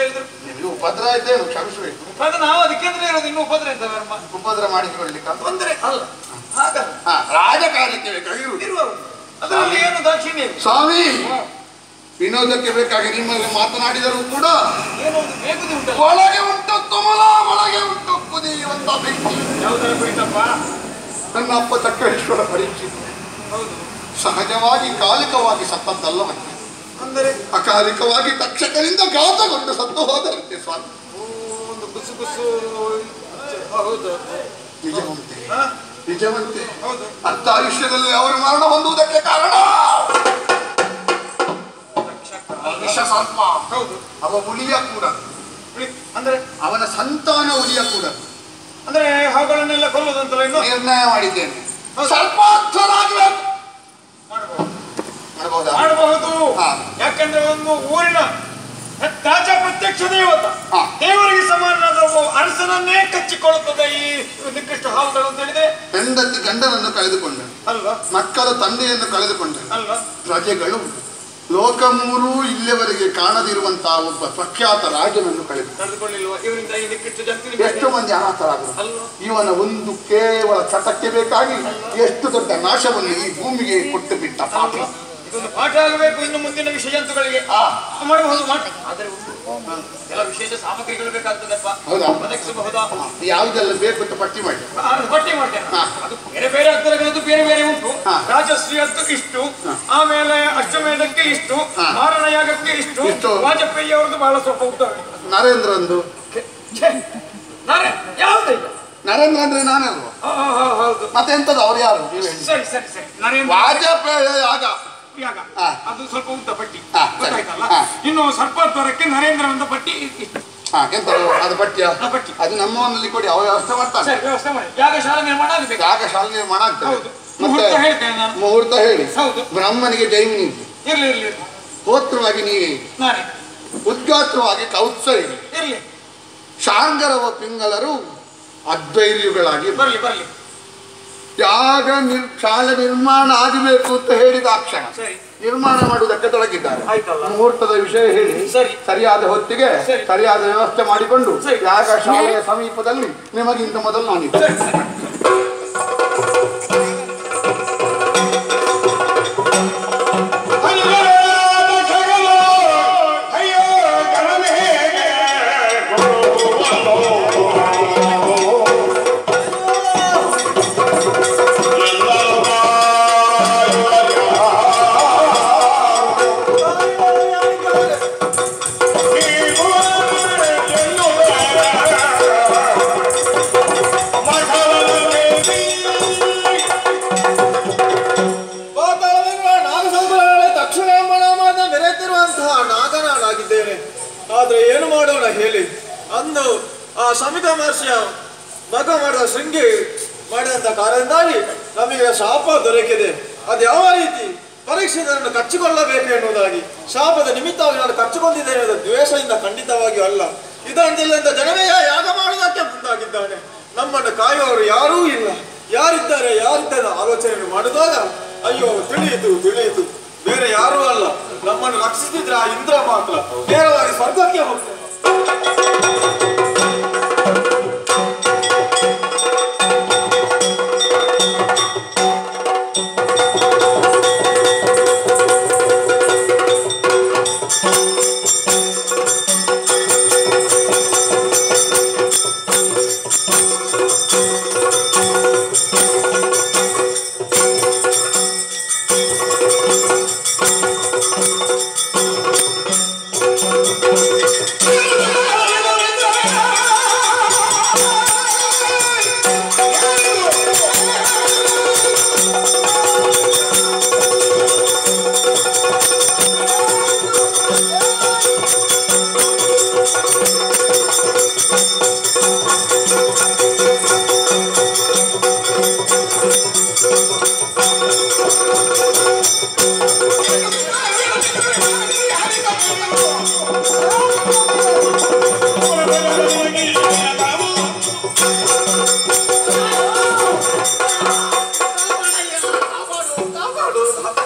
ಹೇಳಿದ್ರು ನಿಮಗೆ ಉಪದ್ರ ಇದ್ದೇನು ಕ್ಷಮಿಸಬೇಕು ಉಪದ್ರ ನಾವು ಅದಕ್ಕೆಂದ್ರೆ ಇರೋದು ಇನ್ನು ಉಪದ್ರ ಎಂತ ಧರ್ಮ ಉಪದ್ರ ಮಾಡಿಕೊಳ್ಳಿಕ್ಕೆ ತೊಂದರೆ ಅಲ್ಲ ಹಾಗಲ್ಲ ಹಾ ರಾಜಕಾರ್ಯಕ್ಕೆ ಬೇಕಾಗಿರುವುದು ಇರುವರು ಅದರಲ್ಲಿ ಏನು ದಾಕ್ಷಿಣ್ಯ ಇಲ್ಲ. ಸ್ವಾಮಿ ಹಾ. ವಿನೋದಕ್ಕೆ ಬೇಕಾಗಿ ನಿಮ್ಮಲ್ಲಿ ಮಾತನಾಡಿದರೂ ಕೂಡ ಏನೋ ಒಂದು ಬೇಗುದಿ ಉಂಟಲ್ಲ ಒಳಗೆ ಉಂಟು ತುಮಲ ಒಳಗೆ ಉಂಟು ಕುದಿಯುವಂತ ಬೆಂಕಿ ಯಾವುದರ ಕುರಿತಪ್ಪ ನನ್ನ ಅಪ್ಪ ಚಕ್ರೇಶ್ವರ ಪರೀಕ್ಷೆ ಹೌದು ಸಹಜವಾಗಿ ಕಾಲಿಕವಾಗಿ ಸತ್ತದ್ದಲ್ಲ ಮತ್ತೆ ಅಂದರೆ ಅಕಾಲಿಕವಾಗಿ ತಕ್ಷಕರಿಂದ ಘಾತಗೊಂಡು ಸತ್ತು ಹೋದರಂತೆ ಸ್ವಾಮಿ ಓ, ಒಂದು ಕುಸು ಕುಸು ಹೌದು ನಿಜವಂತೆ ಹಾ? ನಿಜವಂತೆ ಹೌದು ಅರ್ಥ ಆಯುಷ್ಯದಲ್ಲಿ ಅವರು ಮರಣ ಹೊಂದುವುದಕ್ಕೆ ಕಾರಣ ವಿಷ ಸರ್ಪ ಹೌದು ಅವ ಉಳಿಯ ಕೂಡ ಉಳಿ- ಅಂದ್ರೆ ಅವನ ಸಂತಾನ ಉಳಿಯ ಕೂಡ ಅಂದ್ರೆ ಹಾವುಗಳನ್ನೆಲ್ಲ ಕೊಲ್ಲುದಂತಲ್ಲ ಇನ್ನು ನಿರ್ಣಯ ಮಾಡಿದ್ದೇನೆ ಹೌದು. ಸರ್ಪಾರ್ಥರಾಗಬೇಕು ಮಾಡಬಹುದು ಮಾಡಬಹುದಾ ಮಾಡಬಹುದು ಹಾ. ಯಾಕಂದ್ರೆ ಒಂದು ಊರಿನ ರಾಜ ಪ್ರತ್ಯಕ್ಷ ದೇವತ ಹಾ. ದೇವರಿಗೆ ಸಮಾನವಾದ ಒಬ್ಬ ಅರಸನನ್ನೇ ಕಚ್ಚಿಕೊಳ್ಳುತ್ತದೆ ಈ ನಿಕೃಷ್ಟ ಹಾವುಗಳು ಅಂತ ಹೇಳಿದ್ರೆ ಹೆಂಡತಿ ಗಂಡನನ್ನು ಕಳೆದುಕೊಂಡರು ಅಲ್ವಾ ಮಕ್ಕಳು ತಂದೆಯನ್ನು ಕಳೆದುಕೊಂಡರು ಅಲ್ವಾ ಪ್ರಜೆಗಳು ಲೋಕ ಮೂರು ಇಲ್ಲಿವರೆಗೆ ಕಾಣದಿರುವಂತಹ ಒಬ್ಬ ಪ್ರಖ್ಯಾತ ರಾಜನನ್ನು ಕಳೆದು ನಡೆದುಕೊಳ್ಳಿಲ್ವಾ ಇವರಿಂದ ಈ ನಿಕೃಷ್ಟ ಜಂತು ಎಷ್ಟು ಮಂದಿ ಅನಾಥರಾದರು ಅಲ್ವಾ ಇವನ ಒಂದು ಕೇವಲ ಚಟಕ್ಕೆ ಬೇಕಾಗಿ ಎಷ್ಟು ದೊಡ್ಡ ನಾಶವನ್ನು ಈ ಭೂಮಿಗೆ ಕೊಟ್ಟು ಬಿಟ್ಟ ಪಾಪ ಅಲ್ವಾ ಇದೊಂದು ಪಾಠ ಆಗಬೇಕು ಇನ್ನು ಮುಂದಿನ ವಿಷಯ ಜಂತುಗಳಿಗೆ ಆ, ಮಾಡಬಹುದು ಮಾಡ ಆದರೆ ಒಂದು ಎಲ್ಲ ವಿಶೇಷ ಸಾಮಗ್ರಿಗಳು ಬೇಕಾಗ್ತದಪ್ಪ ಹೌದಾ? ಒದಗಿಸಬಹುದಾ ಯಾವುದೆಲ್ಲ ಬೇಕು ಅಂತ ಪಟ್ಟಿ ಮಾಡಿ ಅದು ಪಟ್ಟಿ ಮಾಡ್ತೇನೆ ಹಾ. ಅದು ಬೇರೆ ಬೇರೆ ಅಕ್ಷರಗಳದ್ದು ಬೇರೆ ಬೇರೆ ಉಂಟು ಹಾ. ರಾಜಶ್ರೀ ಅಂತ ಇಷ್ಟು ಆಮೇಲೆ ಅಶ್ವಮೇಧಕ್ಕೆ ಇಷ್ಟು ಹಾ. ಮಾರಣ ಯಾಗಕ್ಕೆ ಇಷ್ಟು ಇಷ್ಟು. ವಾಜಪೇಯಿ ಅವ್ರದ್ದು ಬಹಳ ಸ್ವಲ್ಪ ಉದ್ದ ನರೇಂದ್ರಂದು ನಾನೇ ಯಾವುದಿಲ್ಲ ನರೇಂದ್ರ ಅಂದ್ರೆ ನಾನಲ್ವ ಹಾ, ಹಾ, ಹಾ, ಹೌದು ಮತ್ತೆ ಎಂತದ್ದು ಅವ್ರು ಯಾರು ನೀವು ಹೇಳಿ ಸರಿ ಸರಿ ಸರಿ ನರೇಂದ್ರ ವಾಜಪೇಯಿ ಆಗ ಯಾಗ ಹಾ. ಅದು ಸ್ವಲ್ಪ ಉದ್ದ ಪಟ್ಟಿ ಹಾ, ಸರಿ. ಗೊತ್ತಾಯ್ತಲ್ಲ ಹಾ. ಇನ್ನು ಸರ್ಪಾತ್ವರಕ್ಕೆ ನರೇಂದ್ರ ಅಂತ ಪಟ್ಟಿ ಇಷ್ಟು. ಹಾ ಎಂತದ್ದು ಅದು ಪಟ್ಯ ಆ ಪಟ್ಟಿ ಅದು ನಮ್ಮವನಲ್ಲಿ ಕೊಡಿ ಅವ ವ್ಯವಸ್ಥೆ ಮಾಡ್ತಾನೆ ಸರಿ ವ್ಯವಸ್ಥೆ ಮಾಡಿ ಯಾಗಶಾಲೆ ನಿರ್ಮಾಣ ಆಗಬೇಕು ಜಾಗ ಶಾಲೆ ನಿರ್ಮಾಣ ಆಗ್ತದೆ ಹೌದು ಮತ್ತೆ ಮುಹೂರ್ತ ಹೇಳ್ತೇನೆ ನಾನು ಮುಹೂರ್ತ ಹೇಳಿ ಹೌದು ಬ್ರಾಹ್ಮಣಿಗೆ ಜೈಮಿನಿ ಇದ್ದು ಇರ್ಲಿ ಇರ್ಲಿ ಇರ್ಲಿ. ಗೋತ್ರವಾಗಿ ನೀವೇ ನಾನೇ ಉದ್ಗಾತ್ರವಾಗಿ ಕೌತ್ಸ ಇರಿ ಇರ್ಲಿ ಶಾಂಗರವ ಪಿಂಗಲರು ಅದ್ವೈರ್ಯುಗಳಾಗಿ ಬರ್ಲಿ ಬರ್ಲಿ ಯಾಗ ನಿರ್ ಶಾಲೆ ನಿರ್ಮಾಣ ಆಗಬೇಕು ಅಂತ ಹೇಳಿದ ಆ ಕ್ಷಣ ಸರಿ ನಿರ್ಮಾಣ ಮಾಡುವುದಕ್ಕೆ ತೊಡಗಿದ್ದಾರೆ ಆಯ್ತಲ್ಲ ಮುಹೂರ್ತದ ವಿಷಯ ಹೇಳಿ ಸರಿ ಸರಿಯಾದ ಹೊತ್ತಿಗೆ ಸರಿ. ಸರಿಯಾದ ವ್ಯವಸ್ಥೆ ಮಾಡಿಕೊಂಡು ಸರಿ. ಯಾಗ ಶಾಲೆಯ ಸಮೀಪದಲ್ಲಿ ನಿಮಗಿಂತ ಮೊದಲು ನಾನಿದ್ದೆ ಸರಿ ಸರಿ ಪಾತಾಳದಿಂದ ನಾಗಸಂಕುಲಗಳಲ್ಲಿ ತಕ್ಷಣ ಎಂಬ ನಾಮದ ಮೆರೆತಿರುವಂತಹ ನಾಗನಾಗಿದ್ದೇನೆ ಆದ್ರೆ ಏನು ಮಾಡೋಣ ಹೇಳಿ ಅಂದು ಆ ಸಮಿತ ಮಹರ್ಷಿಯ ಮಗ ಮಾಡಿದ ಶೃಂಗಿ ಮಾಡಿದಂತ ಕಾರಣದಿಂದಾಗಿ ನಮಗೆ ಶಾಪ ದೊರಕಿದೆ ಅದು ಯಾವ ರೀತಿ ಪರೀಕ್ಷೆಯನ್ನು ಕಚ್ಚಿಕೊಳ್ಳಬೇಕು ಎನ್ನುವುದಾಗಿ ಶಾಪದ ನಿಮಿತ್ತವಾಗಿ ನಾನು ಕಚ್ಚಿಕೊಂಡಿದ್ದೇನೆ ಅದು ದ್ವೇಷದಿಂದ ಖಂಡಿತವಾಗಿಯೂ ಅಲ್ಲ ಇದೊಂದಿಲ್ಲಂತ ಜನವೇ ಯಾಗ ಮಾಡುವುದಕ್ಕೆ ಮುಂದಾಗಿದ್ದಾನೆ ನಮ್ಮನ್ನು ಕಾಯುವವರು ಯಾರೂ ಇಲ್ಲ ಯಾರಿದ್ದಾರೆ ಯಾರಿದ್ದಾರೆ ಆಲೋಚನೆ ಮಾಡಿದಾಗ ಅಯ್ಯೋ ತಿಳಿಯಿತು ತಿಳಿಯಿತು ಬೇರೆ ಯಾರೂ ಅಲ್ಲ ನಮ್ಮನ್ನು ರಕ್ಷಿಸಿದ್ರೆ ಆ ಇಂದ್ರ ಮಾತ್ರ ನೇರವಾಗಿ ಸ್ವರ್ಗಕ್ಕೆ ಹೋಗ್ತೇನೆ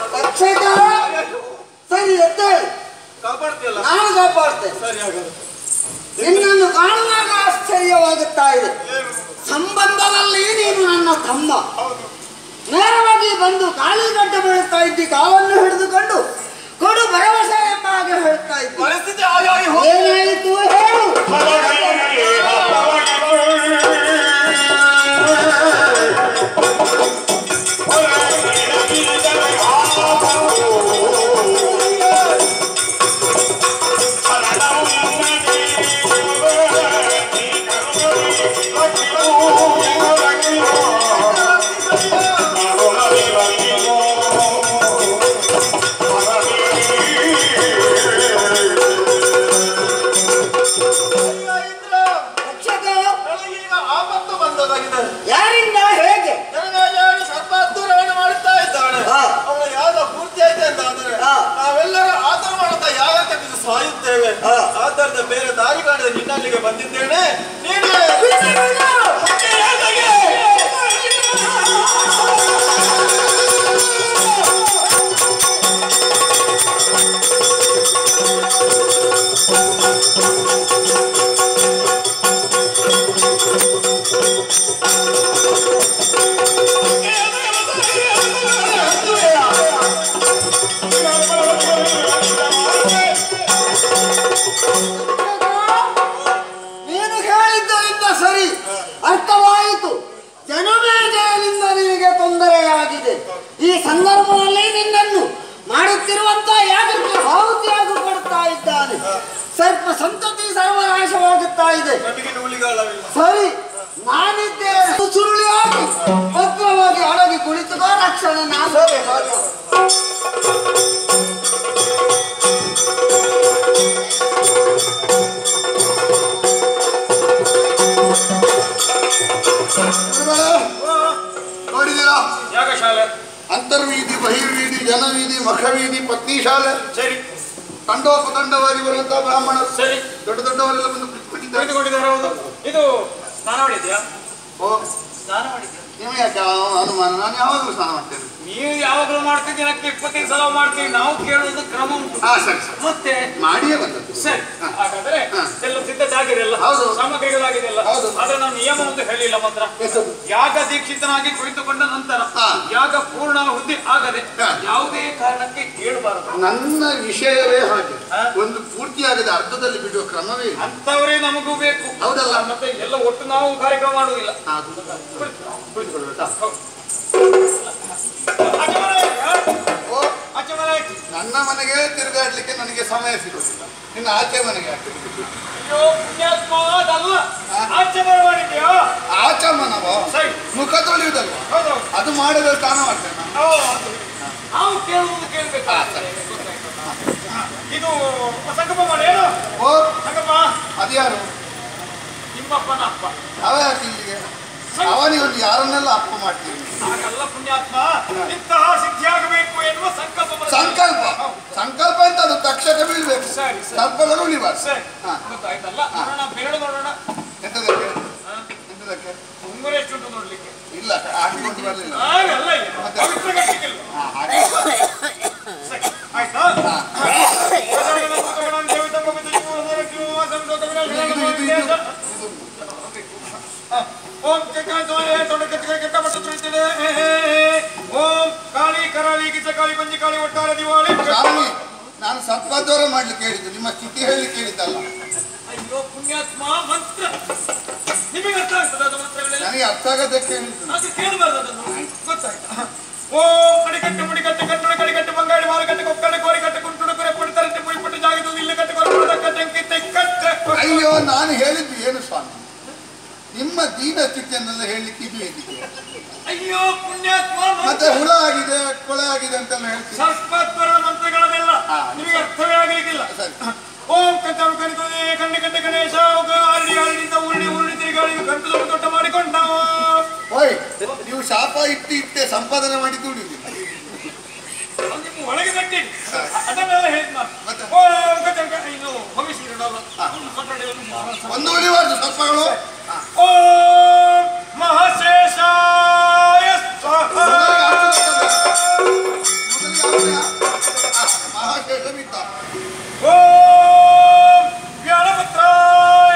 ಸರಿ ಎದ್ದೇಳು ಕಾಪಾಡ್ತೀಯಲ್ಲ ನಾನು ಕಾಪಾಡ್ತೇನೆ ಸರಿ ಹಾಗಾದ್ರೆ ನಿನ್ನನ್ನು ಕಾಣುವಾಗ ಆಶ್ಚರ್ಯವಾಗುತ್ತಾ ಇದೆ ಸಂಬಂಧದಲ್ಲಿ ನೀನು ನನ್ನ ತಮ್ಮ ನೇರವಾಗಿ ಬಂದು ಕಾಲಿಗಡ್ಡ ಬೀಳ್ತಾ ಇದ್ದಿ ಕಾಲನ್ನು ಹಿಡಿದುಕೊಂಡು ಕೊಡು ಭರವಸೆ ಎಂಬ ಹಾಗೆ ಹೇಳ್ತಾ ಇದ್ದಿ ಪರಿಸ್ಥಿತಿ ಹಾಗಾಗಿ ಹೋಗಿ ಏನಾಯಿತು ಹೇಳು ಇಂದ್ರ ರಕ್ಷಕ ನನಗೀಗ ಆಪತ್ತು ಬಂದದಾಗಿದೆ ಯಾರಿಂದ ಹೇಗೆ ಜನರಾಜಾಡಿ ಸರ್ಪಾತುರವನ್ನು ಮಾಡುತ್ತಾ ಇದ್ದಾಳೆ ಹಾ. ಅವಳ ಯಾಗ ಪೂರ್ತಿ ಆಯ್ತು ಅಂತ ಆದರೆ ಹಾ. ನಾವೆಲ್ಲರೂ ಆತರ ಮಾಡುತ್ತಾ ಯಾಗಕ್ಕೆ ಬಿದ್ದು ಸಾಯುತ್ತೇವೆ ಹಾ. ಆದ್ದರಿಂದ ಬೇರೆ ದಾರಿ ಕಾಣದೆ ನಿನ್ನಲ್ಲಿಗೆ ಬಂದಿದ್ದೇನೆ ನೀನು ನೀನು ಹೇಳಿದ್ದರಿಂದ ಸರಿ ಅರ್ಥವಾಯಿತು ಜನಮೇಜಯನಿಂದ ನಿನಗೆ ತೊಂದರೆಯಾಗಿದೆ ಈ ಸಂದರ್ಭದಲ್ಲಿ ನಿನ್ನನ್ನು ಮಾಡುತ್ತಿರುವಂತ ಯಾಗಕ್ಕೆ ಆಹುತಿಯಾಗಿ ಕೊಡ್ತಾ ಇದ್ದಾನೆ ಸ್ವಲ್ಪ ಸಂತತಿ ಸರ್ವನಾಶವಾಗುತ್ತಾ ಇದೆ ನಮಗೆ ನೂಲಿಗಾಲವಿಲ್ಲ ಸರಿ ನಾನಿದ್ದೇನೆ ಸುರುಳಿಯಾಗಿ ಭದ್ರವಾಗಿ ಅಡಗಿ ಕುಳಿತುಕೋ ರಕ್ಷಣೆ ನಾನು ನೋಡಿದ್ದೀರಾ ಯಾಗಶಾಲೆ ಅಂತರ್ವೀಧಿ ಬಹಿರ್ವೀಧಿ ಜನವೀಧಿ ಮಖವೀಧಿ ಪತ್ನಿ ಶಾಲೆ ಸರಿ ತಂಡೋಪತಂಡವಾಗಿ ಬರುವಂತಹ ಬ್ರಾಹ್ಮಣರು ಸರಿ ದೊಡ್ಡ ದೊಡ್ಡವರೆಲ್ಲ ಬಂದು ಕುಳಿತುಕೊಂಡಿದ್ದಾರೆ ಕುಳಿತುಕೊಂಡಿದ್ದಾರೆ ಹೌದು ಇದು ಸ್ನಾನ ಮಾಡಿದ್ಯಾ ಓ ಸ್ನಾನ ಮಾಡಿದ್ಯಾ ನೀವು ಯಾಕೆ ಆ- ಅನುಮಾನ ನಾನು ಯಾವಾಗಲೂ ಸ್ನಾನ ಮಾಡ್ತೇನೆ ನೀವು ಯಾವಾಗಲೂ ಮಾಡ್ತೀವಿ ದಿನಕ್ಕೆ ಇಪ್ಪತ್ತೈದು ಸಲ ಮಾಡ್ತೀವಿ ನಾವು ಕೇಳೋದು ಕ್ರಮ ಉಂಟು ಹಾ ಸರಿ ಸರಿ ಮತ್ತೆ ಮಾಡಿಯೇ ಬಂದದ್ದು ಸರಿ ಹಾಗಾದ್ರೆ ಹಾ. ಎಲ್ಲ ಸಿದ್ಧತೆ ಆಗಿದೆಯಲ್ಲ ಹೌದು. ಸಾಮಗ್ರಿಗಳಾಗಿದೆಯಲ್ಲ ಹೌದು. ಆದ್ರೆ ನಾವು ನಿಯಮ ಒಂದು ಹೇಳಿಲ್ಲ ಮಾತ್ರ ಎಸದು. ಯಾಗ ದೀಕ್ಷಿತನಾಗಿ ಕುಳಿತುಕೊಂಡ ನಂತರ ಹಾ. ಯಾಗ ಪೂರ್ಣಾಹುತಿ ಆಗದೆ ಹಾ. ಯಾವುದೇ ಕಾರಣಕ್ಕೆ ಕೇಳಬಾರದು ನನ್ನ ವಿಷಯವೇ ಹಾಗೆ ಹಾ. ಒಂದು ಪೂರ್ತಿಯಾಗದ ಅರ್ಧದಲ್ಲಿ ಬಿಡುವ ಕ್ರಮವೇ ಇಲ್ಲ ಅಂತವರೇ ನಮಗೂ ಬೇಕು ಹೌದಲ್ಲ? ಮತ್ತೆ ಎಲ್ಲ ಒಟ್ಟು ನಾವು ಕಾರ್ಯಕ್ರಮ ಮಾಡುವುದಿಲ್ಲ ಅದು ಕುಳಿತುಕೊಳ್ಳಬೇಕಾ ಹೌದು. ಆಚೆ ಮನೆ ಆಯ್ತಾ? ಓ ಆಚೆ ಮನೆ ಆಯ್ತು. ನನ್ನ ಮನೆಗೆ ತಿರುಗಾಡ್ಲಿಕ್ಕೆ ನನಗೆ ಸಮಯ ಸಿಗುತ್ತಿಲ್ಲ ಇನ್ನು ಆಚೆ ಮನೆಗೆ ಯಾಕೆ? ಅಯ್ಯೋ, ಪುಣ್ಯಾತ್ಮ, ಅದಲ್ಲ ಹಾ. ಆಚೆ ಮನೆ ಮಾಡಿದ್ಯಾ ಆಚಮನವ ಸರಿ ಮುಖ ತೊಳೆಯುವುದಲ್ವ ಹೌದು ಅದು ಮಾಡಿದ್ರೆ ಸ್ನಾನ ಮಾಡ್ತೇನೆ ನಾನು. ಹೌದು. ನಾವು ಕೇಳುವುದು ಕೇಳಬೇಕು ಹಾ, ಸರಿ. ಇದು ಸಂಗಮ ಮಾಡಿ ಏನು ಓ ಸಂಗಮ ಅದ್ಯಾರು ನಿಮ್ಮಪ್ಪನ ಅಪ್ಪ ಅವ ಯಾಕೆ ಇಲ್ಲಿಗೆ ಅವನಿಗೊಂದು ಯಾರನ್ನೆಲ್ಲ ಅಪ್ಪ ಮಾಡ್ತೀನಿ ಹಾಗಲ್ಲ ಪುಣ್ಯಾತ್ಮ ಇಂತಹ ಸಿದ್ಧಿಯಾಗಬೇಕು ಎನ್ನುವ ಸಂಕಲ್ಪ ಬಂತು. ಸಂಕಲ್ಪ ಹೌದು. ಸಂಕಲ್ಪ ಅಂತ ಅದು ತಕ್ಷಣ ಬೀಳ್ಬೇಕು ಸರಿ, ಸರಿ. ಸರ್ಪಗಳು ಉಳಿಬಾರ್ದು ಸರಿ ಹಾ. ಗೊತ್ತಾಯ್ತಲ್ಲ ನೋಡೋಣ ಬೆರಳು ನೋಡೋಣ ಎಂತದಕ್ಕೆ ಹಾ? ಎಂತದಕ್ಕೆ ಉಂಗುರ ಎಷ್ಟುಂಟು ನೋಡ್ಲಿಕ್ಕೆ ಇಲ್ಲ ಹಾಕಿಕೊಂಡು ಬರಲಿಲ್ಲ ಹಾಗಲ್ಲ ಇಲ್ಲ ಮತ್ತೆ? ಪವಿತ್ರ ಗಟ್ಟಿಗಿಲ್ಲ ಹಾ, ಹಾಗೆ. ಸರಿ ಆಯ್ತಾ ಓಂ ಓಂ ಕಾಳಿ ಕರಾಳಿ ಗಿಚ್ಚ ಕಾಳಿ ಪಂಚಿ ಕಾಳಿ ಒಟ್ಟಾರೆ ದಿವಾಳಿ ಸ್ವಾಮಿ ನಾನು ಸರ್ಪದ್ವಾರ ಮಾಡ್ಲಿಕ್ಕೆ ಹೇಳಿದ್ದು ನಿಮ್ಮ ಸ್ಥಿತಿ ಹೇಳಲಿಕ್ಕೆ ಹೇಳಿದ್ದಲ್ಲ ಅಯ್ಯೋ ಪುಣ್ಯಾತ್ಮ ಮಂತ್ರ ನಿಮಗೆ ಅರ್ಥ ಆಗ್ತದೆ ಅದು ಮಂತ್ರಗಳೆಲ್ಲ ನನಗೆ ಅರ್ಥ ಆಗದಕ್ಕೆ ಹೇಳಿದ್ದು ಅದು ಕೇಳಬಾರ್ದು ಅದನ್ನು ಗೊತ್ತಾಯ್ತಾ ಓಂ ಕಡಿಕಟ್ಟು ಮುಡಿಕಟ್ಟು ಕಟ್ಟುಡ ಕಡಿಕಟ್ಟು ಬಂಗಾಡಿ ಮಾಲಕಟ್ಟು ಕೊಕ್ಕಡೆ ಕೋರಿಕಟ್ಟು ಕುಂಟುಡು ಕುರೆ ಪುಡಿತರಂತೆ ಪುಡಿ ಪುಟ್ಟಿ ಜಾಗಿದು ಇಲ್ಲಿ ಕಟ್ಟು ಕೊರಪುರದ ಕಟ್ಟಂಕಿ ತೆಕ್ಕಟ್ಟೆ ಅಯ್ಯೋ ನಾನು ಹೇಳಿದ್ದು ಏನು ಸ್ವಾಮಿ ನಿಮ್ಮ ದೀನ ಸ್ಥಿತಿಯನ್ನೆಲ್ಲ ಹೇಳಲಿಕ್ಕೆ ಇದು ಹೇಳಿದ್ದು ಅಯ್ಯೋ ಪುಣ್ಯಾತ್ಮ ಮತ್ತೆ ಹುಳ ಆಗಿದೆ ಕೊಳೆ ಆಗಿದೆ ಅಂತೆಲ್ಲ ಹೇಳ್ತೀನಿ ಸರ್ಪಾತ್ಮರ ಮಂತ್ರಗಳನ್ನೆಲ್ಲ ಹಾ. ನಿಮಗೆ ಅರ್ಥವೇ ಆಗಲಿಕ್ಕಿಲ್ಲ ಸರಿ ಓಂ ಕಚ್ಚಾವು ಕಣಿತದೆ ಕಣ್ಣಿ ಕಟ್ಟೆ ಗಣೇಶ ಉಗ ಅರಳಿ ಅರಳಿಂದ ಉರುಳಿ ಉರುಳಿ ತಿರುಗಾಳಿ ಗಂಟು ದೊಡ್ಡ ದೊಡ್ಡ ಮಾಡಿಕೊಂಡ ಓಯ್ ನೀವು ಶಾಪ ಇಟ್ಟು ಇಟ್ಟೆ ಸಂಪಾದನೆ ಮಾಡಿ ದುಡಿಯುವುದಿಲ್ಲ ನಿಮ್ಮ ಒಳಗೆ ಕಟ್ಟಿ ಅದನ್ನೆಲ್ಲ ಹೇಳಿದ್ ನಾನು ಮತ್ತೆ? ಓಂ ಕಚ್ಚಾವು ಕಣ್- ಇದು ಭವಿಷ್ಯರಲ್ಲ ಒಂದು ಉಳಿಬಾರ್ದು ಸರ್ಪಗಳು ಓಂ ಮಹಾಶೇಷಾಯ ಸ್ವಾಹ ಮಹಾಶೇಷ ಬಿದ್ದ ಓಂ ವ್ಯಾಳಪತ್ರಾಯ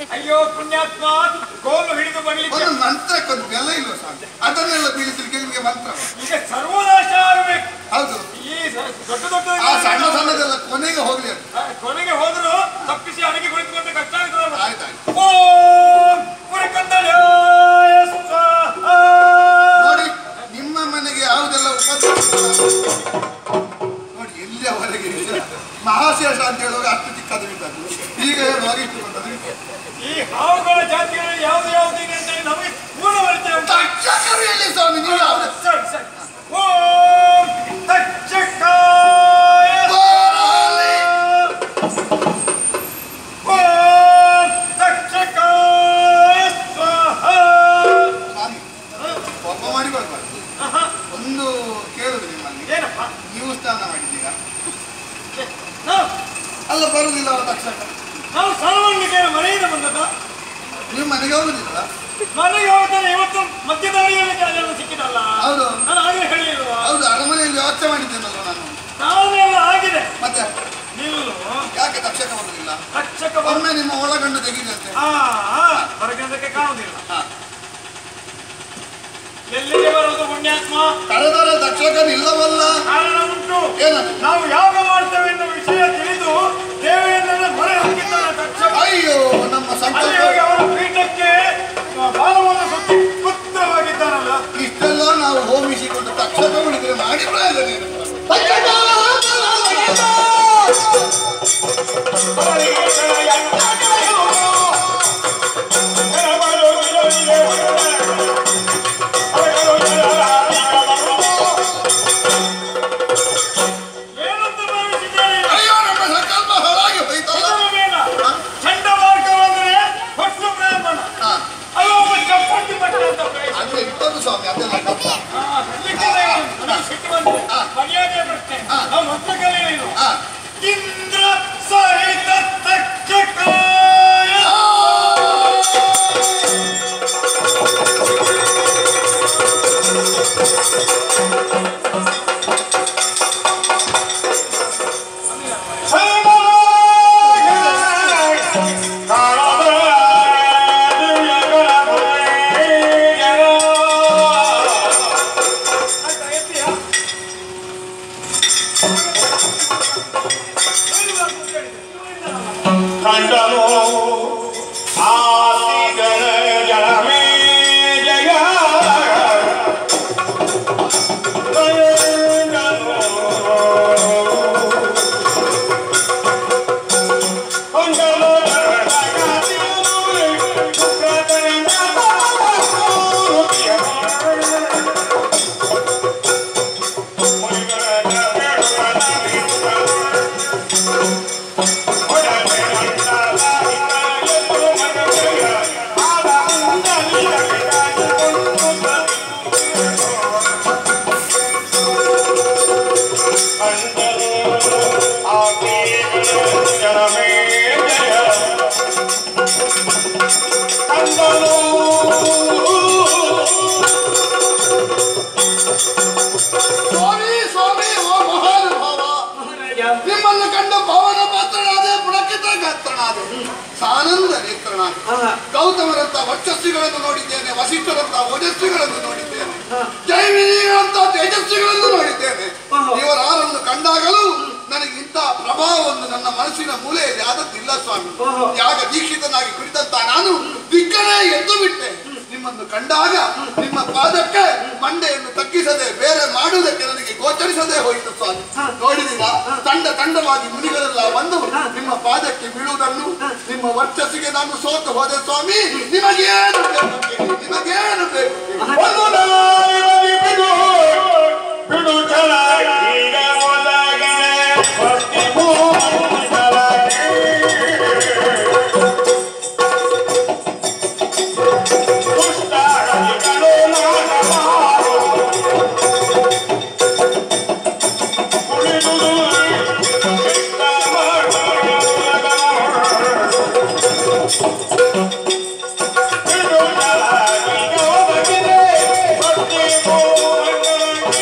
ಅಯ್ಯೋ ಪುಣ್ಯಾತ್ಮ ಕೋಲು ಹಿಡಿದು ಬರಲಿಕ್ಕೆ ಒಂದು ಮಂತ್ರಕ್ಕೊಂದು ಬೆಲೆ ಇಲ್ವ ಸ್ವಾಮಿ ಅದನ್ನೆಲ್ಲ ಬೀಳಿಸಲಿಕ್ಕೆ ನಿಮಗೆ ಮಂತ್ರ ಈಗ ಸರ್ವನಾಶ ಆಗಬೇಕು ಹೌದು ಈ ಸ- ದೊಡ್ಡ ದೊಡ್ಡ ಆ ಸಣ್ಣ ಸಣ್ಣದೆಲ್ಲ ಕೊನೆಗೆ ಹೋಗ್ಲಿ ಅಂತ ಆ, ಕೊನೆಗೆ ಹೋದ್ರು ತಪ್ಪಿಸಿ ಅಡಿಗೆ ಕುಳಿತುಕೊಂಡು ಕಷ್ಟ ಆಗ್ತದಲ್ಲ ಆಯ್ತಾಯ್ತು ಓಂ ಮುರಕಂದಳಾಯ ಸ್ವಾಹಾ. ನೋಡಿ ನಿಮ್ಮ ಮನೆಗೆ ಯಾವುದೆಲ್ಲ ಉಪದ್ರ ನೋಡಿ ಎಲ್ಲಿಯವರೆಗೆ ಮಹಾಶೇಷ ಅಂತ ಹೇಳುವಾಗ ಅಷ್ಟು ಚಿಕ್ಕದು ಬಿಟ್ಟದ್ದು ಈಗ ಹೇಳುವಾಗ ಇಷ್ಟು ಬಂದದ್ದು ಬಿಟ್ಟದ್ದು. ಈ ಹಾವುಗಳ ಜಾತಿಗಳು ಯಾವ್ದು ಯಾವ್ದು ಇದೆ ಅಂತ ಹೇಳಿ ನಮಗೆ ಪೂರ್ಣ ಪರಿಚಯ ಉಂಟು ತಕ್ಷಕರು ಎಲ್ಲಿ ಸ್ವಾಮಿ ನೀವು ಯಾವ್ದು ಸರಿ ಸರಿ ಓಂ ತಕ್ಷಕಾಯ ಹೋರಾಳಿ. ಓಂ ತಕ್ಷಕಾಯ ಸ್ವಾಹಾ. ಸ್ವಾಮಿ ಕೋಪ ಮಾಡಿ ಬರ್ಬಾರ್ದು ಆಹಾ. ಒಂದು ಕೇಳುದು ನಿಮ್ಮಲ್ಲಿ ಏನಪ್ಪ ನೀವು ಸ್ನಾನ ಮಾಡಿದ್ದೀರಾ ನಾವು ಅಲ್ಲ ಬರುವುದಿಲ್ಲ ಅವರ ತಕ್ಷಕ ನಾವು ಸಾಮಾನ್ಯಕ್ಕೆ ಮನೆಯಿಂದ ಬಂದದ್ದು ನೀವು ಮನೆಗೆ ಹೋಗುದಿಲ್ಲ ಮನೆಗೆ ಹೋಗ್ತಾನೆ ಇವತ್ತು ಮಧ್ಯದಾರಿಯಲ್ಲಿ ಜಾಗ ಸಿಕ್ಕಿದಲ್ಲ ಹೌದು ನಾನು ಆಗಲೇ ಹೇಳಿಲ್ವಾ ಹೌದು ಅರಮನೆಯಲ್ಲಿ ವ್ಯವಸ್ಥೆ ಮಾಡಿದ್ದೇನಲ್ವ ನಾನು ನಾನೆಲ್ಲ ಆಗಿದೆ ಮತ್ತೆ ನಿಲ್ಲು ಯಾಕೆ ತಕ್ಷಕ ಬರುವುದಿಲ್ಲ ತಕ್ಷಕ ಬಂದು ಒಮ್ಮೆ ನಿಮ್ಮ ಒಳಗಂಡು ತೆಗಿದಂತೆ ಆ ಹೊರಗಂದಕ್ಕೆ ಕಾಣುವುದಿಲ್ಲ ಹಾ. ಎಲ್ಲಿಗೆ ಬರೋದು ಪುಣ್ಯಾತ್ಮ ಕರೆದರೆ ತಕ್ಷಕನಿಲ್ಲವಲ್ಲ ಕಾರಣ ಉಂಟು ಏನದು ನಾವು ಯಾಗ ಮಾಡ್ತೇವೆ ಎನ್ನುವ ವಿಷಯ ತಿಳಿದು ದೇವೇಂದ್ರನ ಮೊರೆ ಹಾಕಿದ್ದಾನೆ ತಕ್ಷಕ ಅಯ್ಯೋ ನಮ್ಮ ಅಲ್ಲಿ ಸಂಕಲ್ಪ ಹೋಗಿ ಅವರ ಪೀಠಕ್ಕೆ ಬಾಲವನ್ನು ಸುತ್ತಿ ಪುತ್ರವಾಗಿದ್ದಾನಲ್ಲ ಇಷ್ಟೆಲ್ಲ ನಾವು ಹೋಮಿಸಿಕೊಂಡು ತಕ್ಷಕ ಉಳಿದ್ರೆ ಮಾಡಿ ಪ್ರಯೋಜನ ಏನು? ಏನಂತ ಭಾವಿಸಿದ್ದಾರೆ ಅಯ್ಯೋ ನಮ್ಮ ಸಂಕಲ್ಪ ಹಾಳಾಗಿ ಹೋಯ್ತಲ್ಲ ಚಂಡಮಾರ್ಗವಂದ್ರೆ ಹೊಟ್ಟು ಬ್ರಾಹ್ಮಣ ಹಾ. ಅದು ಒಬ್ಬ ಚಪ್ಪಟ್ಟಿ ಭಟ್ಟ ಅಂತ ಪ್ರಯೋಜನ. ಅದು ಇಟ್ಟದ್ದು ಸ್ವಾಮಿ ಅದೆಲ್ಲ ಕಷ್ಟ ಆ, ಬರ್ಲಿಕ್ಕಿಲ್ಲ ಇವನು. ನನಗೆ ಸಿಟ್ಟು ಬಂತು. ಹಾ. ಮರ್ಯಾದೆ ಪ್ರಶ್ನೆ ಹಾ. ನಾವು ಮೊದಲು ಕಲಿಯಲಿಲ್ಲ ಹಾ. ಇಂದ್ರ ಸಹಿತ ತಕ್ಷಕಾಯ ಆಯ್ತಾ, ಎತ್ತೀಯಾ? ಏನು ಮಾಡ್ಬೇಕು ಹೇಳಿದೆ? ಇವನಿಂದ ಕಂಡನು ಆದಿಗಣ ಜಲಮೇ ಜಯ ಕಂಡನು ಕಂಡನು ಸ್ವಾಮಿ ಸ್ವಾಮಿ ಓ ಮಹಾನುಭಾವ ನಿಮ್ಮನ್ನು ಕಂಡ ಭವನ ಪಾತ್ರನಾದೆ ಪುಳಕಿತ ಗಾತ್ರನಾದೆ ಸಾನಂದ ನೇತ್ರನಾದೆ ಗೌತಮರಂತ ವರ್ಚಸ್ವಿಗಳನ್ನು ನೋಡಿದ್ದೇನೆ ವಸಿಷ್ಠರಂತ ಓಜಸ್ವಿಗಳನ್ನು ನೋಡಿದ್ದೇನೆ ಜೈವಿನಿಗಳಂತ ತೇಜಸ್ವಿಗಳನ್ನು ನೋಡಿದ್ದೇನೆ ಇವರಾರನ್ನು ಕಂಡಾಗಲೂ ನನಗೆ ಇಂಥ ಪ್ರಭಾವವನ್ನು ನನ್ನ ಮನಸ್ಸಿನ ಮೂಲೆಯಲ್ಲಿ ಆದದ್ದಿಲ್ಲ ಸ್ವಾಮಿ ಯಾಗ ದೀಕ್ಷಿತನಾಗಿ ಕುಳಿತಂತ ನಾನು ದಿಕ್ಕನೇ ಎದ್ದು ಬಿಟ್ಟೆ ನಿಮ್ಮನ್ನು ಕಂಡಾಗ ನಿಮ್ಮ ಪಾದಕ್ಕೆ ಮಂಡೆಯನ್ನು ತಗ್ಗಿಸದೆ ಬೇರೆ ಮಾಡುವುದಕ್ಕೆ ನನಗೆ ಗೋಚರಿಸದೆ ಹೋಯಿತು ಸ್ವಾಮಿ ನೋಡಿದೀರಾ ತಂಡ ತಂಡವಾಗಿ ಮುನಿಗಳೆಲ್ಲ ಬಂದು ನಿಮ್ಮ ಪಾದಕ್ಕೆ ಬೀಳುವುದನ್ನು ನಿಮ್ಮ ವರ್ಚಸ್ಸಿಗೆ ನಾನು ಸೋತು ಹೋದೆ ಸ್ವಾಮಿ ನಿಮಗೇನು ಬೇಕು ಕೇಳಿ? ನಿಮಗೇನು ಬೇಕು ಕೇಳಿ? ಒಂದು ನಾಯಿ ಬಿಡು ಬಿಡು ಚೆನ್ನಾಗಿ ಒಳಗನೆ ಭಕ್ತಿ ಭೂಮಂಡಲಕ್ಕೆ. ದುಷ್ಟಾರಿಗಳು ನಾಟಮಾಡು. ಕುಣಿದುದು ಚಿತ್ತ ಮಾಡುವ ಬಿಡು ಚೆನ್ನಾಗಿ ಒಳಗನೆ ಭಕ್ತಿ ಭೂಮಂಡಲಕ್ಕೆ.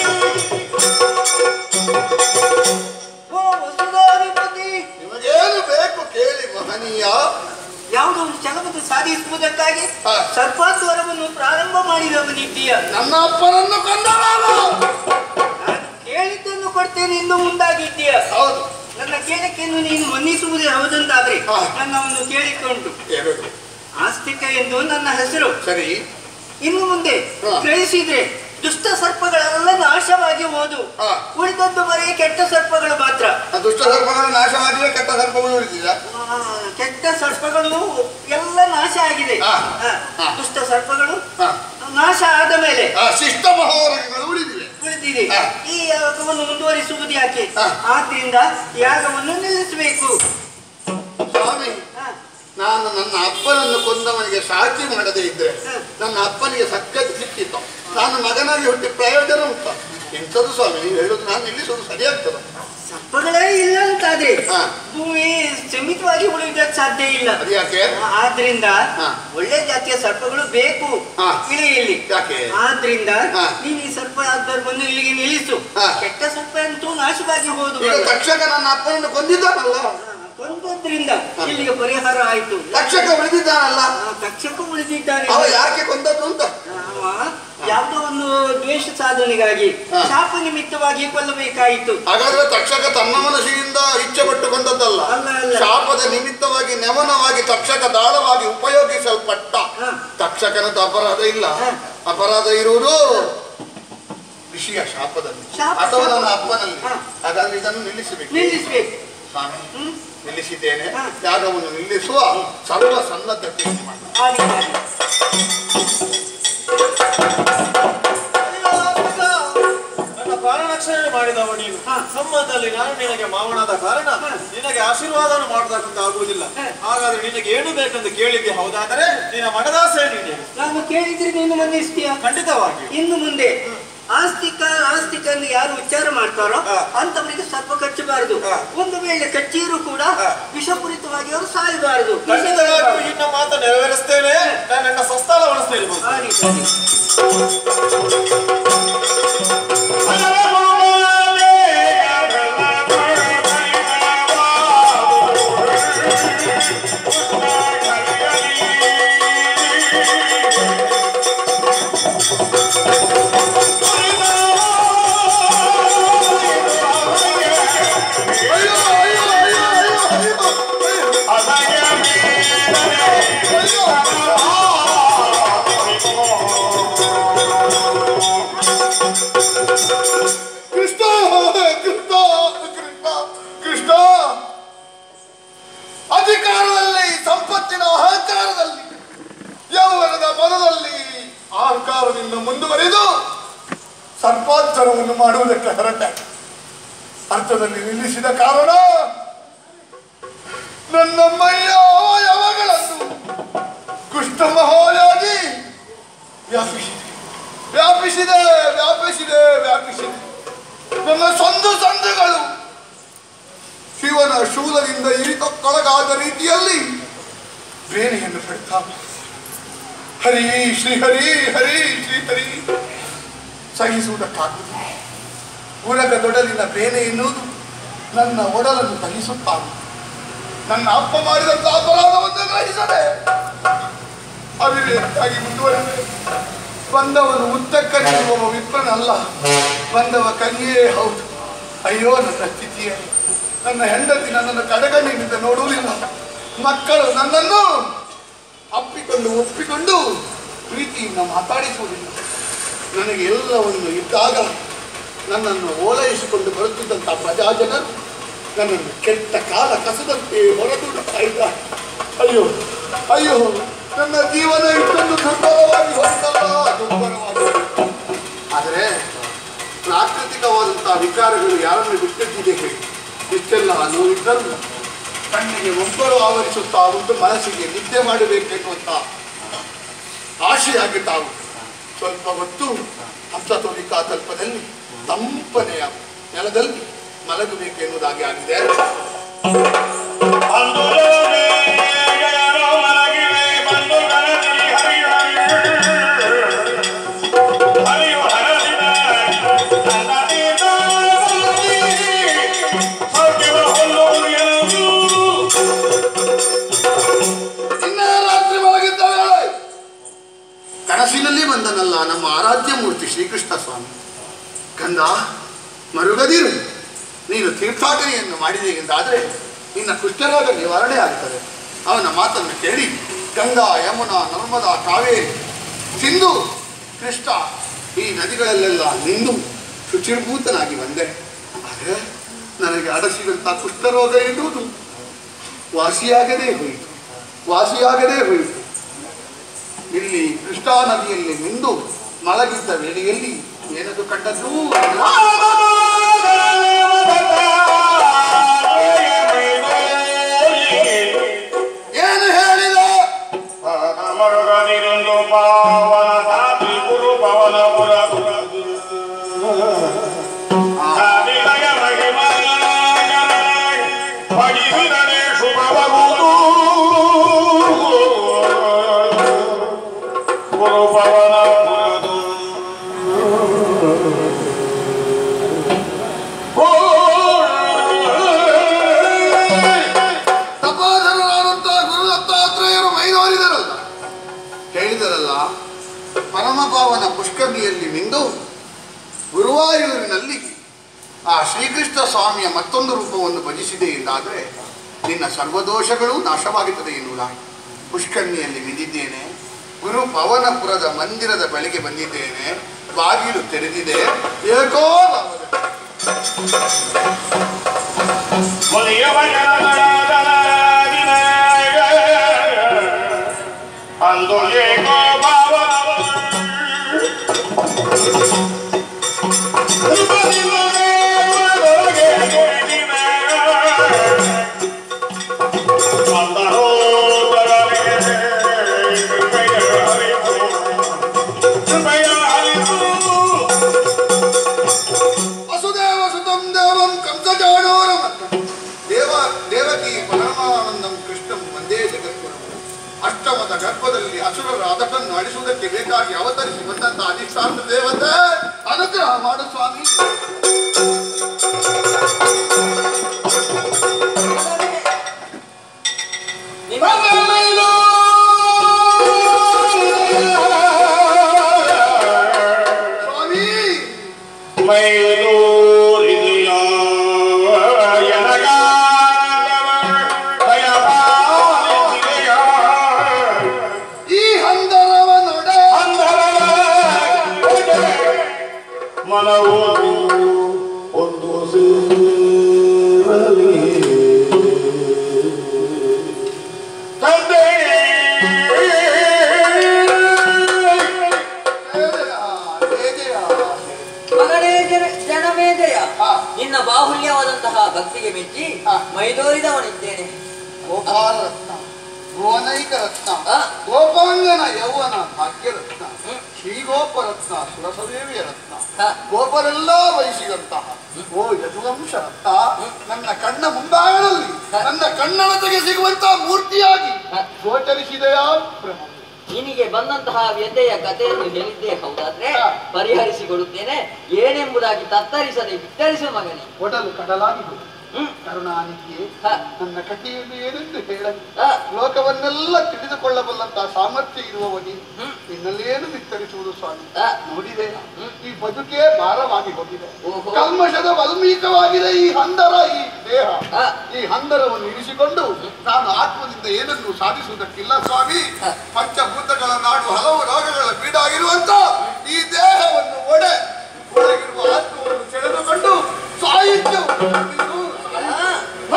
ಓ ವಸುಧಾಧಿಪತಿ ನಿಮಗೇನು ಬೇಕು ಕೇಳಿ ಮಹನೀಯ ಯಾವುದೋ ಒಂದು ಛಲವನ್ನು ಸಾಧಿಸುವುದಕ್ಕಾಗಿ ಹಾ. ಸರ್ಪಾದ್ವಾರವನ್ನು ಪ್ರಾರಂಭ ಮಾಡಿದವನಿದ್ದೀಯ ನನ್ನ ಅಪ್ಪನನ್ನು ಕೊಂದವನು ನಾನು ಕೇಳಿದ್ದನ್ನು ಕೊಡ್ತೇನೆ ಇನ್ನು ಮುಂದಾಗಿದ್ದೀಯ ಹೌದು ನನ್ನ ಕೇಳಿಕೆಯನ್ನು ನೀನು ಮನ್ನಿಸುವುದೇ ಹೌದಂತಾದ್ರೆ ಹಾ. ನನ್ನ ಒಂದು ಕೇಳಿಕೆ ಉಂಟು ಹೇಳುದು ಆಸ್ತಿಕ ಎಂದು ನನ್ನ ಹೆಸರು ಸರಿ ಇನ್ನು ಮುಂದೆ ಹಾ. ಗ್ರಹಿಸಿದ್ರೆ ದುಷ್ಟ ಸರ್ಪಗಳೆಲ್ಲ ನಾಶವಾಗಿ ಹೋದು ಹಾ. ಉಳಿದದ್ದು ಬರೀ ಕೆಟ್ಟ ಸರ್ಪಗಳು ಮಾತ್ರ ಆ ದುಷ್ಟ ಸರ್ಪಗಳು ನಾಶವಾಗಿಲ್ಲ ಕೆಟ್ಟ ಸರ್ಪಗಳು ಉಳಿದಿಲ್ಲ ಆ, ಕೆಟ್ಟ ಸರ್ಪಗಳು ಎಲ್ಲ ನಾಶ ಆಗಿದೆ ಹಾ. ಹಾ. ಹಾ. ದುಷ್ಟ ಸರ್ಪಗಳು ಹಾ. ನಾಶ ಆದ ಮೇಲೆ ಆ ಶಿಷ್ಟ ಮಹೋರಗಗಳು ಉಳಿದಿವೆ ಉಳಿದಿದೆ ಹಾ. ಈ ಯಾಗವನ್ನು ಮುಂದುವರಿಸುವುದು ಯಾಕೆ ಹಾ. ಆದ್ರಿಂದ ಯಾಗವನ್ನು ನಿಲ್ಲಿಸಬೇಕು ಸ್ವಾಮಿ ಹಾ. ನಾನು ನನ್ನ ಅಪ್ಪನನ್ನು ಕೊಂದವನಿಗೆ ಸಾಕ್ಷಿ ಮಾಡದೇ ಇದ್ರೆ ಹ್ಮ್. ನನ್ನ ಅಪ್ಪನಿಗೆ ಸತ್ಯದ ಸಿಕ್ಕಿತ್ತು ನಾನು ಮಗನಾಗಿ ಹುಟ್ಟಿ ಪ್ರಯೋಜನ ಉಂಟು ಎಂಥದ್ದು ಸ್ವಾಮಿ ನೀವು ಹೇಳುದು ನಾನು ನಿಲ್ಲಿಸೋದು ಸರಿಯಾಗ್ತದೆ ಸರ್ಪಗಳೇ ಇಲ್ಲ ಅಂತಾದ್ರೆ ಹಾ. ಭೂಮಿ ಸೀಮಿತವಾಗಿ ಉಳಿಯುವುದಕ್ಕೆ ಸಾಧ್ಯ ಇಲ್ಲ ಅದು ಯಾಕೆ ಆದ್ರಿಂದ ಹಾ. ಒಳ್ಳೆ ಜಾತಿಯ ಸರ್ಪಗಳು ಬೇಕು ಹಾ. ಇಳಿಯಲ್ಲಿ ಯಾಕೆ ಆದ್ರಿಂದ ಹಾ. ನೀನು ಈ ಸರ್ಪ ಬಂದು ಇಲ್ಲಿಗೆ ನಿಲ್ಲಿಸು ಹಾ. ಕೆಟ್ಟ ಸರ್ಪ ಅಂತೂ ನಾಶವಾಗಿ ಹೋದು ಈಗ ತಕ್ಷಕ ನನ್ನ ಅಪ್ಪನನ್ನು ಕೊಂದಿದ್ದಾನಲ್ಲ ಕೊಂದದ್ರಿಂದ ಇಲ್ಲಿಗೆ ಪರಿಹಾರ ಆಯ್ತು ತಕ್ಷಕ ಉಳಿದಿದ್ದಾನಲ್ಲ ಆ, ತಕ್ಷಕ ಉಳಿದಿದ್ದಾನೆ ಅವ ಯಾಕೆ ಕೊಂದದ್ದು ಅಂತ ಅವ ಯಾವುದೋ ಒಂದು ದ್ವೇಷ ಸಾಧನೆಗಾಗಿ ಹಾ. ಶಾಪ ನಿಮಿತ್ತವಾಗಿ ಕೊಲ್ಲಬೇಕಾಯಿತು ಹಾಗಾದ್ರೆ ತಕ್ಷಕ ತನ್ನ ಮನಸ್ಸಿನಿಂದ ಇಚ್ಛೆ ಪಟ್ಟು ಕೊಂದದ್ದಲ್ಲ ಅಲ್ಲ, ಅಲ್ಲ. ಶಾಪದ ನಿಮಿತ್ತವಾಗಿ ನೆವನವಾಗಿ ತಕ್ಷಕ ದಾಳವಾಗಿ ಉಪಯೋಗಿಸಲ್ಪಟ್ಟ ಹಾ. ತಕ್ಷಕನದ್ದು ಅಪರಾಧ ಇಲ್ಲ ಹಾ. ಅಪರಾಧ ಇರುವುದು ಋಷಿಯ ಶಾಪದಲ್ಲಿ ಶಾಪ, ಅಥವಾ ಶಾಪ. ನನ್ನ ಅಪ್ಪನಲ್ಲಿ ಹಾ. ಹಾಗಾದ್ರೆ ಇದನ್ನು ನಿಲ್ಲಿಸಬೇಕು ನಿಲ್ಲಿಸ್ಬೇಕು ಸ್ವಾಮಿ ಹ್ಮ್ ನಿಲ್ಲಿಸಿದ್ದೇನೆ ಹಾ. ಯಾಗವನ್ನು ನಿಲ್ಲಿಸುವ ಸರ್ವ ಸನ್ನದ್ಧತೆ ಮಾಡಿ ಆಗಿ ಆಗಿ. ನನ್ನ ಪ್ರಾಣರಕ್ಷಣೆ ಮಾಡಿದವ ನೀನು ಹಾ. ಸಂಬಂಧದಲ್ಲಿ ನಾನು ನಿನಗೆ ಮಾವನಾದ ಕಾರಣ ಹಾ. ನಿನಗೆ ಆಶೀರ್ವಾದವನ್ನು ಮಾಡತಕ್ಕಂತ ಆಗುವುದಿಲ್ಲ ಹಾ. ಹಾಗಾದ್ರೆ ನಿನಗೆ ಏನು ಬೇಕೆಂದು ಕೇಳಿದ್ದೆ ಹೌದಾದರೆ ನಿನ್ನ ಮಠದಾಸೆ ನೀನೆ ನಾನು ಕೇಳಿದ್ರೆ ನೀನು ಮನ್ನಿಸ್ತೀಯ ಖಂಡಿತವಾಗಿ ಇನ್ನು ಮುಂದೆ ಆಸ್ತಿಕ ಆಸ್ತಿಕ ಎಂದು ಯಾರು ವಿಚಾರ ಮಾಡ್ತಾರೋ ಹಾ. ಅಂತವರಿಗೆ ಸರ್ಪ ಕಚ್ಚಬಾರದು ಹಾ. ಒಂದು ವೇಳೆ ಕಚ್ಚಿರೂ ಕೂಡ ಹಾ. ವಿಷಪೂರಿತವಾಗಿ ಅವರು ಸಾಯಬಾರದು ಖಂಡಿತವಾಗಿಯೂ ನಿನ್ನ ಮಾತು ನೆರವೇರಿಸ್ತೇನೆ ನಾನು ನನ್ನ ಸ್ವಸ್ಥಳವನ್ನು ಸೇರಿಬಹುದು ಹಾಗೆ ಸರಿ. ಅಯ್ಯೋ ಅಯ್ಯೋ ಅಯ್ಯೋ ಅಯ್ಯೋ ಅಯ್ಯೋ ಅಯ್ಯೋ ಕೃಷ್ಣ ಕೃಷ್ಣ ಕೃಷ್ಣ ಕೃಷ್ಣ ಅಧಿಕಾರದಲ್ಲಿ ಸಂಪತ್ತಿನ ಅಹಂಕಾರದಲ್ಲಿ ಯೌವನದ ಮನದಲ್ಲಿ ಅಹಂಕಾರದಿಂದ ಮುಂದುವರಿದು ಸರ್ಪಾಂತರವನ್ನು ಮಾಡುವುದಕ್ಕೆ ಹೊರಟೆ ಅರ್ಥದಲ್ಲಿ ನಿಲ್ಲಿಸಿದ ಕಾರಣ ನನ್ನ ಮೈಯ ಅವಯವಗಳನ್ನು ಕುಷ್ಠ ಮಹಾಯಾಗಿ ವ್ಯಾಪಿಸಿದೆ ವ್ಯಾಪಿಸಿದೆ ವ್ಯಾಪಿಸಿದೆ ವ್ಯಾಪಿಸಿದೆ ನನ್ನ ಸಂದು ಸಂದುಗಳು ಶಿವನ ಶೂಲದಿಂದ ಇರಿತಕ್ಕೊಳಗಾದ ರೀತಿಯಲ್ಲಿ ಬೇನೆಯನ್ನು ಬಿಡ್ತಾ ಹರಿ ಶ್ರೀಹರಿ ಹರಿ ಶ್ರೀಹರಿ ಸಹಿಸುವುದಕ್ಕಾಗುವುದು ಉರಗ ದೊಡಲಿನ ಬೇನೆ ಎನ್ನುವುದು ನನ್ನ ಒಡಲನ್ನು ತಗಿಸುತ್ತಾನೆ ನನ್ನ ಅಪ್ಪ ಮಾಡಿದಂತ ಅಪರಾಧವನ್ನು ಗ್ರಹಿಸದೆ ಅವಿವೇಕಾಗಿ ಮುಂದುವರೆದೆ ಬಂದವನು ಉತ್ತಕ್ಕನಿರುವ ವಿಪ್ರನಲ್ಲ ಬಂದವ ಕನ್ಯೆಯೇ ಹೌದು ಅಯ್ಯೋ ನನ್ನ ಸ್ಥಿತಿಯೇ ನನ್ನ ಹೆಂಡತಿ ನನ್ನನ್ನು ಕಡೆಗಣ್ಣಿನಿಂದ ನೋಡುವುದಿಲ್ಲ ಮಕ್ಕಳು ನನ್ನನ್ನು ಅಪ್ಪಿಕೊಂಡು ಒಪ್ಪಿಕೊಂಡು ಪ್ರೀತಿಯಿಂದ ಮಾತಾಡಿಸುವುದಿಲ್ಲ ನನಗೆ ಎಲ್ಲವನ್ನು ಇದ್ದಾಗ ನನ್ನನ್ನು ಓಲೈಸಿಕೊಂಡು ಬರುತ್ತಿದ್ದಂಥ ಪ್ರಜಾಜನರು ನನ್ನನ್ನು ಕೆಟ್ಟ ಕಾಲ ಕಸದಂತೆ ಹೊರದೂಡುತ್ತಾ ಇದ್ದಾರೆ ಅಯ್ಯೋ ಅಯ್ಯೋ ನನ್ನ ಜೀವನ ಇಷ್ಟೊಂದು ದುರ್ಬಲವಾಗಿ ಹೋಯ್ತಲ್ಲ ದುರ್ಬಲವಾಗಿ ಹೋಯ್ತು. ಆದರೆ ಪ್ರಾಕೃತಿಕವಾದಂತಹ ವಿಕಾರಗಳು ಯಾರನ್ನು ಬಿಟ್ಟಿದ್ದಿದೆ ಹೇಳಿ ಇಷ್ಟೆಲ್ಲ ನೋವಿದ್ದರೂ ಕಣ್ಣಿಗೆ ಒಬ್ಬರು ಆವರಿಸುತ್ತಾ ಒಂದು ಮನಸ್ಸಿಗೆ ನಿದ್ದೆ ಮಾಡಬೇಕೆನ್ನುವಂಥ ಆಶೆಯಾಗಿ ತಾವು ಸ್ವಲ್ಪ ಹೊತ್ತು ಹಂಸತೋಲಿಕಾ ತಲ್ಪದಲ್ಲಿ ತಂಪನೆಯ ನೆಲದಲ್ಲಿ ಮಲಗಬೇಕೆನ್ನುವುದಾಗಿ ಆಗಿದೆ ಕನಸಿನಲ್ಲಿ ಬಂದನಲ್ಲ ನಮ್ಮ ಆರಾಧ್ಯ ಮೂರ್ತಿ ಶ್ರೀಕೃಷ್ಣ ಸ್ವಾಮಿ ಕಂದ ಮರುಗದಿರು ನೀನು ತೀರ್ಥಾಟನೆಯನ್ನು ಮಾಡಿದೆ ಎಂದಾದರೆ ನಿನ್ನ ಕುಷ್ಠರೋಗ ನಿವಾರಣೆ ಆಗ್ತದೆ ಅವನ ಮಾತನ್ನು ಕೇಳಿ ಗಂಗಾ ಯಮುನಾ ನರ್ಮದಾ ಕಾವೇರಿ ಸಿಂಧು ಕೃಷ್ಣ ಈ ನದಿಗಳಲ್ಲೆಲ್ಲ ನಿಂದು ಶುಚಿರ್ಭೂತನಾಗಿ ಬಂದೆ ಆದರೆ ನನಗೆ ಅಡಸಿದಂಥ ಕುಷ್ಠರೋಗ ಎನ್ನುವುದು ವಾಸಿಯಾಗದೇ ಹೋಯಿತು ವಾಸಿಯಾಗದೇ ಹೋಯಿತು ಇಲ್ಲಿ ಕೃಷ್ಣಾ ನದಿಯಲ್ಲಿ ನಿಂದು ಮಲಗಿದ್ದ ವೇಳೆಯಲ್ಲಿ ಏನದು ಕಂಡದ್ದು ಏನು ಹೇಳಿದ ಮರುಗದಿರುಂದು ಪಾವನ ಸಾಧಿ ಗುರು ಪವನ ಪುರ ಸಾಧಿದಯ ಮಹಿಮ ಪಡಿಸಿದನೆ ಶುಭವಗುವುದು ಗುರು ಪವನ ಪುರದು ತಪಾಧರರಾದಂತಹ ಗುರು ದತ್ತಾತ್ರೇಯರು ಮೈದೋರಿದರಲ್ಲ ಹೇಳಿದರಲ್ಲ ಪರಮ ಪಾವನ ಪುಷ್ಕರಣಿಯಲ್ಲಿ ನಿಂದು ಗುರುವಾಯೂರಿನಲ್ಲಿ ಆ ಶ್ರೀಕೃಷ್ಣ ಸ್ವಾಮಿಯ ಮತ್ತೊಂದು ರೂಪವನ್ನು ಭಜಿಸಿದೆ ಎಂದಾದರೆ ನಿನ್ನ ಸರ್ವದೋಷಗಳು ನಾಶವಾಗುತ್ತದೆ ಎನ್ನುವುದ ಪುಷ್ಕರಣಿಯಲ್ಲಿ ಮಿಂದಿದ್ದೇನೆ ಗುರು ಪವನಪುರದ ಮಂದಿರದ ಬಳಿಗೆ ಬಂದಿದ್ದೇನೆ ಬಾಗಿಲು ತೆರೆದಿದೆ ಏಕೋ ಲಾಭವಿಲ್ಲ. ಅಂದು ಏಕೋ ಭಾವ ವಸುದೇವ ಸುತಂ ದೇವಂ ಕಂಸಚಾಣೋರಂ ದೇವ ದೇವಕಿ ಪರಮಾನಂದಂ ಕೃಷ್ಣಂ ಒಂದೇ ಜಗದ್ಗುರು ಅಷ್ಟಮದ ಗರ್ಭದಲ್ಲಿ ಅಸುರರ ಅದಕ್ಕನ್ನು ಅಳಿಸುವುದಕ್ಕೆ ಬೇಕಾಗಿ ಅವತರಿಸಿ ಬಂದಂತ ಅಧಿಷ್ಠಾನ ದೇವತೆ ಅನುಗ್ರಹ ಮಾಡು ಸ್ವಾಮಿ ಸ್ವಾಮಿ ಮೈದೂರಿದೆಯ ಎನಗಾದವ ದಯಪಾಲಿಸಿದೆಯ ಈ ಹಂದರವ ನೊಡೆ ಮನವು ಒಂದು ಸೇರಲಿ ತಂದೆ ಹೇಗೆಯ ಮಗನೇ ಜನ ಜನಮೇಜಯ ಹಾ. ನಿನ್ನ ಬಾಹುಲ್ಯವಾದಂತಹ ಭಕ್ತಿಗೆ ಮೆಚ್ಚಿ ಹಾ. ಮೈದೋರಿದವನಿದ್ದೇನೆ ಗೋಪಾಲ ರತ್ನ ಭುವನೈಕ ರತ್ನ ಆ? ಗೋಪಾಂಗನ ಯೌವನ ಭಾಗ್ಯ ರತ್ನ ಹ್ಮ್. ಶ್ರೀಗೋಪ ರತ್ನ ಸುರಸದೇವಿಯ ರತ್ನ ಹಾ. ಗೋಪರೆಲ್ಲ ವಹಿಸಿದಂತಹ ಓ ಯದುವಂಶ ರತ್ನ ನನ್ನ ಕಣ್ಣ ಮುಂಭಾಗದಲ್ಲಿ ನನ್ನ ಕಣ್ಣಳತೆಗೆ ಸಿಗುವಂತಹ ಮೂರ್ತಿಯಾಗಿ ಹಾ. ಗೋಚರಿಸಿದೆಯಾ ಪ್ರಭು ನಿನಗೆ ಬಂದಂತಹ ವ್ಯಥೆಯ ಕಥೆಯನ್ನು ಹೇಳಿದ್ದೇ ಹೌದಾದ್ರೆ ಹಾ. ಪರಿಹರಿಸಿಕೊಡುತ್ತೇನೆ ಏನೆಂಬುದಾಗಿ ತತ್ತರಿಸದೆ ಬಿತ್ತರಿಸು ಮಗನೇ ಒಡಲು ಕಡಲಾಗಿ ಹೋಗಿ ಹ್ಮ್ ಕರುಣಾನಿಧಿಯೇ ಹಾ. ನನ್ನ ಕಥೆಯನ್ನು ಏನೆಂದು ಹೇಳಲಿ ಆ, ಲೋಕವನ್ನೆಲ್ಲ ತಿಳಿದುಕೊಳ್ಳಬಲ್ಲಂತಹ ಸಾಮರ್ಥ್ಯ ಇರುವವ ನೀನು ಹ್ಮ್. ನಿನ್ನಲ್ಲೇನು ವಿಸ್ತರಿಸುವುದು ಸ್ವಾಮಿ ಆ, ನೋಡಿದೆ ಹ್ಮ್. ಈ ಬದುಕೇ ಭಾರವಾಗಿ ಹೋಗಿದೆ ಓಹೋ. ಕಲ್ಮಶದ ವಲ್ಮೀಕವಾಗಿದೆ ಈ ಹಂದರ ಈ ದೇಹ ಆ. ಈ ಹಂದರವನ್ನು ಇರಿಸಿಕೊಂಡು ನಾನು ಆತ್ಮದಿಂದ ಏನನ್ನು ಸಾಧಿಸುವುದಕ್ಕಿಲ್ಲ ಸ್ವಾಮಿ ಹ. ಪಂಚಭೂತಗಳ ನಾಡು ಹಲವು ರೋಗಗಳ ಬೀಡಾಗಿರುವಂತ ಈ ದೇಹವನ್ನು ಒಡೆ ಒಳಗಿರುವ ಆತ್ಮವನ್ನು ಸೆಳೆದುಕೊಂಡು ಸಾಹಿತ್ಯ ಆ,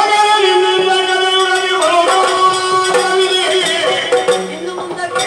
ಇನ್ನು ಮುಂದಕ್ಕೆ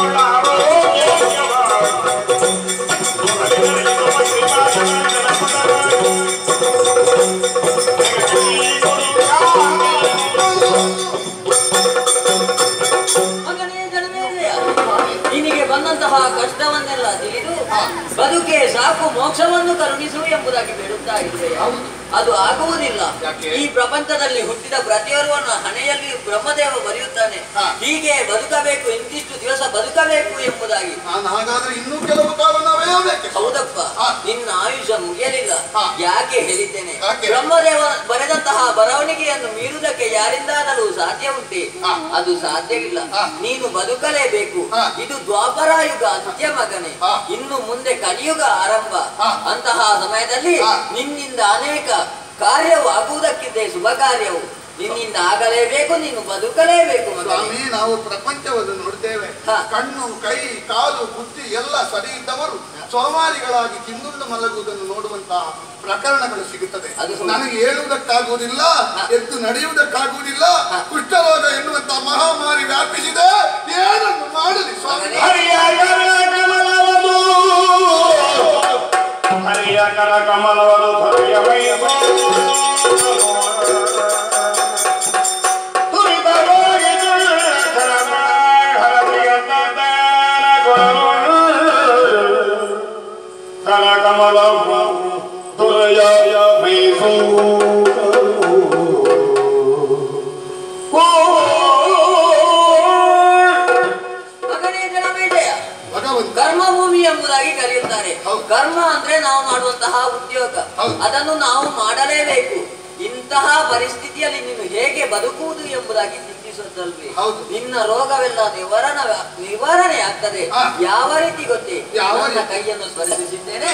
ಮಗನೇ ಜನಮೇಜಯ ನಿನಗೆ ಬಂದಂತಹ ಕಷ್ಟವನ್ನೆಲ್ಲ ತಿಳಿದು ಬದುಕೆ ಸಾಕು ಮೋಕ್ಷವನ್ನು ಕರುಣಿಸು ಎಂಬುದಾಗಿ ಬೇಡುತ್ತಾ ಇದ್ದೇವೆ ಅದು ಆಗುವುದಿಲ್ಲ ಯಾಕೆ? ಈ ಪ್ರಪಂಚದಲ್ಲಿ ಹುಟ್ಟಿದ ಪ್ರತಿಯೊಬ್ಬನ ಹಣೆಯಲ್ಲಿ ಬ್ರಹ್ಮದೇವ ಬರೆಯುತ್ತಾನೆ ಹಾ. ಹೀಗೆ ಬದುಕಬೇಕು ಇಂತಿಷ್ಟು ದಿವಸ ಬದುಕಬೇಕು ಎಂಬುದಾಗಿ ನಾನು ಹಾಗಾದ್ರೆ ಇನ್ನೂ ಕೆಲವು ಕಾಲ ನಾವೇ ಬೇಕೆ ಹೌದಪ್ಪ ಹಾ. ನಿನ್ನ ಆಯುಷ ಮುಗಿಯಲಿಲ್ಲ ಹಾ. ಯಾಕೆ ಹೇಳಿದ್ದೇನೆ ಯಾಕೆ? ಬ್ರಹ್ಮದೇವ ಬರೆದಂತಹ ಬರವಣಿಗೆಯನ್ನು ಮೀರುವುದಕ್ಕೆ ಯಾರಿಂದಾದರೂ ಸಾಧ್ಯ ಉಂಟೆ ಹಾ. ಅದು ಸಾಧ್ಯವಿಲ್ಲ ಹಾ. ನೀನು ಬದುಕಲೇಬೇಕು ಹಾ. ಇದು ದ್ವಾಪರಾಯುಗ ಅಂತ್ಯ ಮಗನೇ ಹಾ. ಇನ್ನು ಮುಂದೆ ಕಲಿಯುಗ ಆರಂಭ ಹಾ. ಅಂತಹ ಸಮಯದಲ್ಲಿ ಹಾ. ನಿನ್ನಿಂದ ಅನೇಕ ಕಾರ್ಯವು ಆಗುವುದಕ್ಕಿದೆ ಶುಭ ಕಾರ್ಯವು ನಿನ್ನಿಂದ ಆಗಲೇಬೇಕು ನೀನು ಬದುಕಲೇಬೇಕು ಮಗನೇ ಸ್ವಾಮಿ ನಾವು ಪ್ರಪಂಚವನ್ನು ನೋಡ್ತೇವೆ ಹಾ. ಕಣ್ಣು ಕೈ ಕಾಲು ಬುದ್ಧಿ ಎಲ್ಲ ಸರಿ ಇದ್ದವರು ಸೋಮಾರಿಗಳಾಗಿ ತಿಂದುಂಡು ಮಲಗುವುದನ್ನು ನೋಡುವಂತಹ ಪ್ರಕರಣಗಳು ಸಿಗುತ್ತದೆ ಅದು ಹೌದು. ನನಗೆ ಹೇಳುವುದಕ್ಕಾಗುವುದಿಲ್ಲ ಹಾ. ಎದ್ದು ನಡೆಯುವುದಕ್ಕಾಗುವುದಿಲ್ಲ ಹಾ. ಕುಷ್ಠರೋಗ ಎನ್ನುವಂತಹ ಮಹಾಮಾರಿ ವ್ಯಾಪಿಸಿದೆ ಏನನ್ನು ಮಾಡಲಿ ಸ್ವಾಮಿ ಮಗನೇ. ಹರಿಯ ಕರ ಕಮಲವದು ಹರಿಯ ಕರ ಕಮಲವದು ಧರೆಯ ಕರ ಕಮಲ ಧರೆಯ ಮಗನೇ ಜನಮೇಜಯ ಭಗವಂತ ಕರ್ಮ ಭೂಮಿ ಎಂಬುದಾಗಿ ಕರೆಯುತ್ತಾರೆ ಹೌದು. ಕರ್ಮ ಅಂದ್ರೆ ನಾವು ಮಾಡುವಂತಹ ಉದ್ಯೋಗ ಹೌದು. ಅದನ್ನು ನಾವು ಮಾಡಲೇಬೇಕು ಇಂತಹ ಪರಿಸ್ಥಿತಿಯಲ್ಲಿ ನೀನು ಹೇಗೆ ಬದುಕುವುದು ಎಂಬುದಾಗಿ ಚಿಂತಿಸುತ್ತಲ್ವೇ ಹೌದು. ನಿನ್ನ ರೋಗವೆಲ್ಲ ನಿವಾರಣ ನಿವಾರಣೆ ಆಗ್ತದೆ ಹಾ. ಯಾವ ರೀತಿ ಗೊತ್ತೇ ಯಾವ ನನ್ನ ರೀತಿ? ಕೈಯನ್ನು ಸ್ಮರಿಸಿದ್ದೇನೆ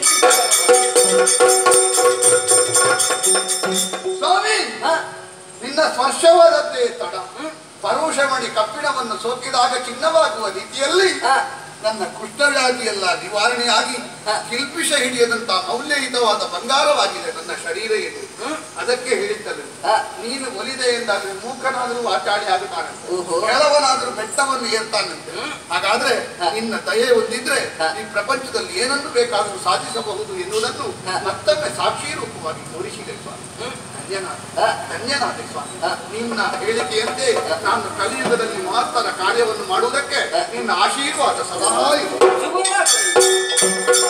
ಸ್ವಾಮಿ ನಿನ್ನ ಸ್ಪರ್ಶವಾದದ್ದೇ ತಡ ಪರುಷಮಣಿ ಕಬ್ಬಿಣವನ್ನು ಸೋಕಿದಾಗ ಚಿನ್ನವಾಗುವ ರೀತಿಯಲ್ಲಿ ಹಾ. ನನ್ನ ಕುಷ್ಠವ್ಯಾಧಿಯೆಲ್ಲ ನಿವಾರಣೆಯಾಗಿ ಹಾ. ಕಿಲ್ಪಿಷ ಹಿಡಿಯದಂತ ಮೌಲ್ಯಯುತವಾದ ಬಂಗಾರವಾಗಿದೆ ನನ್ನ ಶರೀರ ಎಂದು ಹ್ಮ್. ಅದಕ್ಕೆ ಹೇಳಿದ್ದನು ಹಾ. ನೀನು ಒಲಿದೆ ಎಂದಾದ್ರೆ ಮೂಕನಾದರೂ ಆಚಾಡಿ ಆಗುತ್ತಾನೆ ಓಹೋ. ಕೆಲವನಾದ್ರೂ ಬೆಟ್ಟವನ್ನು ಏರ್ತಾನಂತೆ ಹ್ಮ್. ಹಾಗಾದ್ರೆ ಹಾ. ನಿನ್ನ ದಯೆ ಹೊಂದಿದ್ರೆ ಹಾ. ಈ ಪ್ರಪಂಚದಲ್ಲಿ ಏನನ್ನು ಬೇಕಾದರೂ ಸಾಧಿಸಬಹುದು ಎನ್ನುವುದನ್ನು ಹಾ. ಮತ್ತೊಮ್ಮೆ ಸಾಕ್ಷಿ ರೂಪವಾಗಿ ತೋರಿಸಿದೆ ಸ್ವಾಮಿ ಹ್ಮ್. ಧನ್ಯನಾದ ಹಾ. ಧನ್ಯನಾದೆ ಸ್ವಾಮಿ ಹಾ. ನಿನ್ನ ಹೇಳಿಕೆಯಂತೆ ನಾನು ಕಲಿಯುಗದಲ್ಲಿ ಮಹತ್ತರ ಕಾರ್ಯವನ್ನು ಮಾಡುವುದಕ್ಕೆ ಹಾ. ನಿನ್ನ ಆಶೀರ್ವಾದ ಸದಾ ಇದೆ ಶುಭವಾಗಲಿ.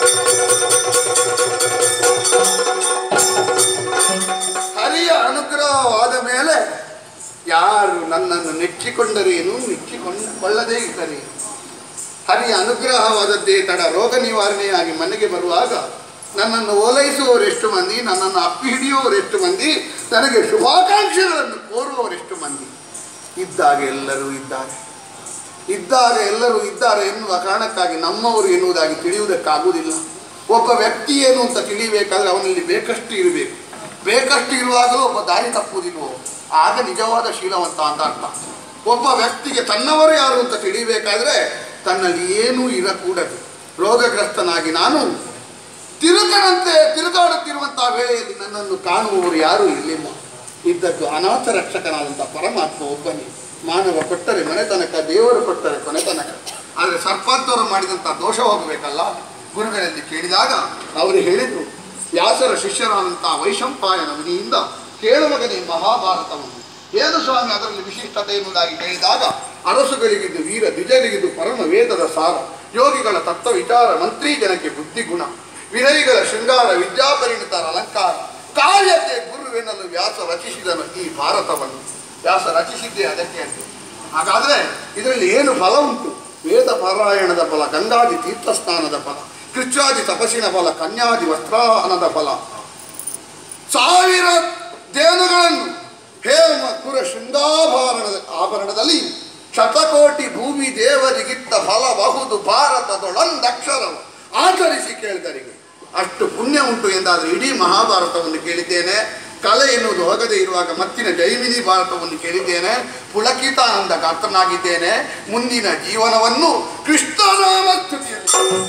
ಹರಿಯ ಅನುಗ್ರಹವಾದ ಮೇಲೆ ಯಾರು ನನ್ನನ್ನು ನೆಚ್ಚಿಕೊಂಡರೇನು ನೆಚ್ಚಿಕೊಳ್ಳದೇ ಇದ್ದರೇನು ಹರಿಯ ಅನುಗ್ರಹವಾದದ್ದೇ ತಡ ರೋಗ ನಿವಾರಣೆಯಾಗಿ ಮನೆಗೆ ಬರುವಾಗ ನನ್ನನ್ನು ಓಲೈಸುವವರೆಷ್ಟು ಮಂದಿ ನನ್ನನ್ನು ಅಪ್ಪಿ ಹಿಡಿಯುವವರೆಷ್ಟು ಮಂದಿ ನನಗೆ ಶುಭಾಕಾಂಕ್ಷೆಗಳನ್ನು ಕೋರುವವರೆಷ್ಟು ಮಂದಿ ಇದ್ದಾಗ ಎಲ್ಲರೂ ಇದ್ದಾರೆ ಇದ್ದಾಗ ಎಲ್ಲರೂ ಇದ್ದಾರೆ ಎನ್ನುವ ಕಾರಣಕ್ಕಾಗಿ ನಮ್ಮವರು ಎನ್ನುವುದಾಗಿ ತಿಳಿಯುವುದಕ್ಕಾಗುವುದಿಲ್ಲ ಒಬ್ಬ ವ್ಯಕ್ತಿ ಏನು ಅಂತ ತಿಳಿಯಬೇಕಾದ್ರೆ ಅವನಲ್ಲಿ ಬೇಕಷ್ಟು ಇರಬೇಕು ಬೇಕಷ್ಟು ಇರುವಾಗಲೂ ಒಬ್ಬ ದಾರಿ ತಪ್ಪುವುದಿಲ್ವೋ ಆಗ ನಿಜವಾದ ಶೀಲವಂತ ಅಂತ ಅರ್ಥ ಒಬ್ಬ ವ್ಯಕ್ತಿಗೆ ತನ್ನವರು ಯಾರು ಅಂತ ತಿಳಿಯಬೇಕಾದ್ರೆ ತನ್ನಲ್ಲಿ ಏನೂ ಇರಕೂಡದು ರೋಗಗ್ರಸ್ತನಾಗಿ ನಾನು ತಿರುಗನಂತೆ ತಿರುಗಾಡುತ್ತಿರುವಂತಹ ವೇಳೆಯಲ್ಲಿ ನನ್ನನ್ನು ಕಾಣುವವರು ಯಾರೂ ಇರಲಿಲ್ಲ ಇದ್ದದ್ದು ಅನಾಥ ರಕ್ಷಕನಾದಂಥ ಪರಮಾತ್ಮ ಒಬ್ಬನೇ ಮಾನವ ಕೊಟ್ಟರೆ ಮನೆತನಕ ದೇವರು ಕೊಟ್ಟರೆ ಕೊನೆತನಕ ಆದರೆ ಸರ್ಪಾಂತವರು ಮಾಡಿದಂಥ ದೋಷ ಹೋಗಬೇಕಲ್ಲ ಗುರುಗಳಲ್ಲಿ ಕೇಳಿದಾಗ ಅವರು ಹೇಳಿದರು ವ್ಯಾಸರ ಶಿಷ್ಯರಾದಂಥ ವೈಶಂಪಾಯನ ಮುನಿಯಿಂದ ಕೇಳು ಮಗನೇ ಮಹಾಭಾರತವನ್ನು ಏನು ಸ್ವಾಮಿ ಅದರಲ್ಲಿ ವಿಶಿಷ್ಟತೆ ಎನ್ನುವುದಾಗಿ ಕೇಳಿದಾಗ ಅರಸುಗಳಿಗಿದ್ದು ವೀರ ದ್ವಿಜರಿಗಿದ್ದು ಪರಮ ವೇದದ ಸಾರ ಯೋಗಿಗಳ ತತ್ವ ವಿಚಾರ ಮಂತ್ರಿ ಜನಕ್ಕೆ ಬುದ್ಧಿಗುಣ ವಿನಯಿಗಳ ಶೃಂಗಾರ ವಿದ್ಯಾಪರಿಣಿತರ ಅಲಂಕಾರ ಕಾರ್ಯಕ್ಕೆ ಗುರುವೆನ್ನಲು ವ್ಯಾಸ ರಚಿಸಿದನು ಈ ಭಾರತವನ್ನು ವ್ಯಾಸ ರಚಿಸಿದ್ದೇ ಅದಕ್ಕೆ ಅಂತ ಹಾಗಾದ್ರೆ ಇದರಲ್ಲಿ ಏನು ಫಲ ಉಂಟು ವೇದ ಪಾರಾಯಣದ ಫಲ ಗಂಗಾದಿ ತೀರ್ಥಸ್ನಾನದ ಫಲ ಕೃಚ್ಚಾದಿ ತಪಸ್ಸಿನ ಫಲ ಕನ್ಯಾದಿ ವಸ್ತ್ರಾನದ ಫಲ ಸಾವಿರ ದೇನುಗಳನ್ನು ಹೇಮ ಕುರ ಶೃಂಗಾಭರಣದ ಆಭರಣದಲ್ಲಿ ಶತಕೋಟಿ ಭೂಮಿ ದೇವರಿಗಿತ್ತ ಫಲ ಬಹುದು ಭಾರತದೊಳಂದಕ್ಷರವು ಆಚರಿಸಿ ಕೇಳಿದರಿಗೆ ಅಷ್ಟು ಪುಣ್ಯ ಉಂಟು ಎಂದಾದರೆ ಇಡೀ ಮಹಾಭಾರತವನ್ನು ಕೇಳಿದ್ದೇನೆ ಕಲೆ ಎನ್ನುವುದು ಹೋಗದೇ ಇರುವಾಗ ಮತ್ತಿನ ಜೈಮಿನಿ ಭಾರತವನ್ನು ಕೇಳಿದ್ದೇನೆ ಪುಳಕಿತಾನಂದ ಗಾತ್ರನಾಗಿದ್ದೇನೆ ಮುಂದಿನ ಜೀವನವನ್ನು ಕೃಷ್ಣನಾಮ ಸ್ತುತಿಯಲ್ಲಿ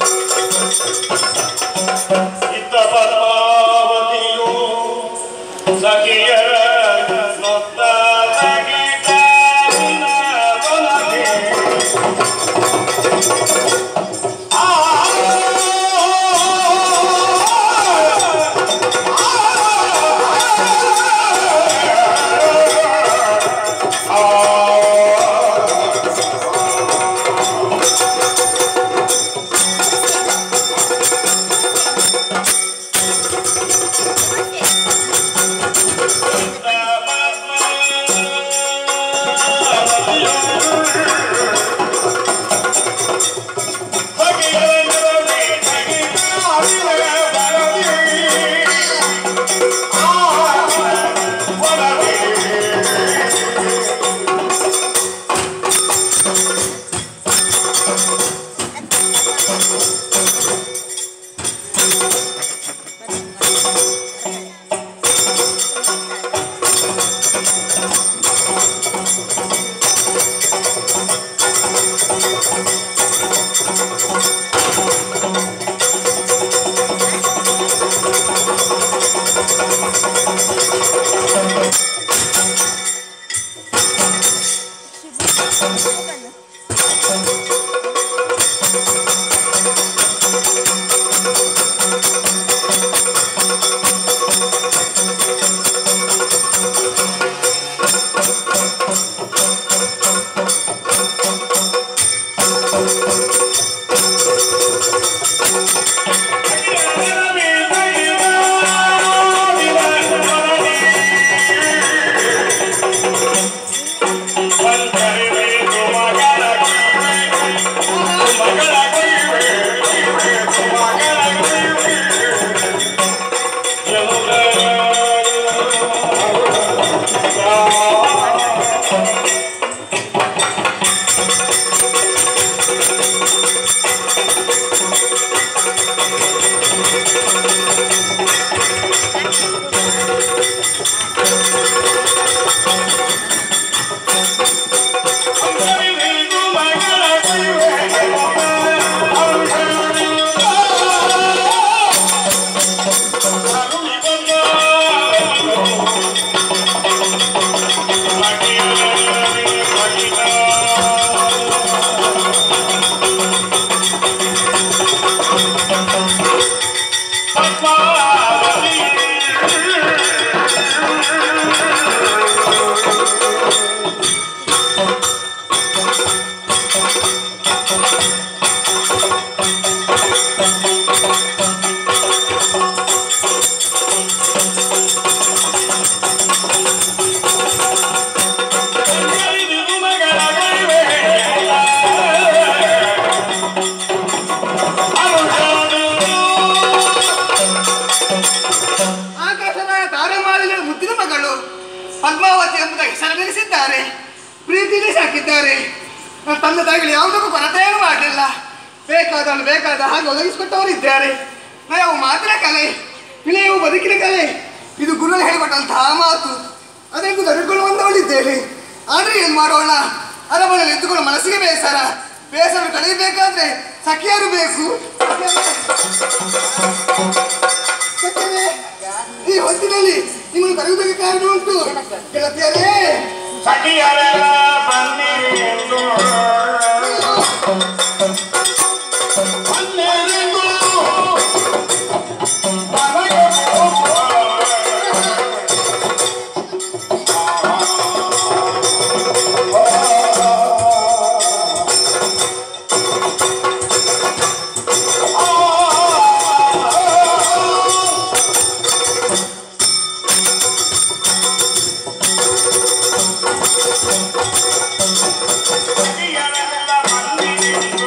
ಇದ್ದ ಪದ್ಮಾವತಿಯು ಸಖಿಯರ ನೊತ್ತ ಸಖಿತಾನಿನ ಕೊಲಗೆ. ಆ ಆ ಆಕಾಶದ ತಾರಮಾಲಿನ ಮುದ್ದಿನ ಮಗಳು ಪದ್ಮಾವತಿ ಎಂಬುದ ಹೆಸರನ್ನಿರಿಸಿದ್ದಾರೆ ಪ್ರೀತಿಲಿ ಸಾಕಿದ್ದಾರೆ ನನ್ನ ತಂದೆ ತಾಯಿಗಳು ಯಾವುದಕ್ಕೂ ಕೊರತೆಯನ್ನು ಮಾಡಲಿಲ್ಲ ಬೇಕಾದವಳು ಬೇಕಾದ ಹಾಗೆ ಒದಗಿಸಿಕೊಟ್ಟವರು ಇದ್ದಾರೆ ನಾವು ಮಾತಿನ ಕಲೆ ಇಳೆಯವು ಬದುಕಿನ ಕಲೆ ಇದು ಗುರುಗಳು ಹೇಳಿಕೊಟ್ಟಂತಹ ಮಾತು ಅದಕ್ಕೂ ನಡೆದುಕೊಂಡು ಬಂದವಳಿದ್ದೇನೆ ಆದ್ರೆ ಏನು ಮಾಡೋಣ ಅರಮನೆಯಲ್ಲಿ ಎದ್ದುಕೊಂಡು ಮನಸ್ಸಿಗೆ ಬೇಸರ ಬೇಸರ ಕಳೆಯಬೇಕಾದ್ರೆ ಸಖಿಯರು ಬೇಕು ಸಖಿಯರೇ, ಈ ಹೊತ್ತಿನಲ್ಲಿ ನಿಮ್ಮನ್ನು ಕರೆಯುವುದಕ್ಕೆ ಕಾರಣ ಉಂಟು ಗೆಳತಿಯರೇ ಸಖಿಯರೆಲ್ಲ ಬನ್ನಿರಿ ಎಂದು ಬನ್ನಿರೆಂದು ಮನೆಗೆ ಹೋಗುವ. ಸಖಿಯರೆಲ್ಲ ಬನ್ನಿರಿ ಎಂದು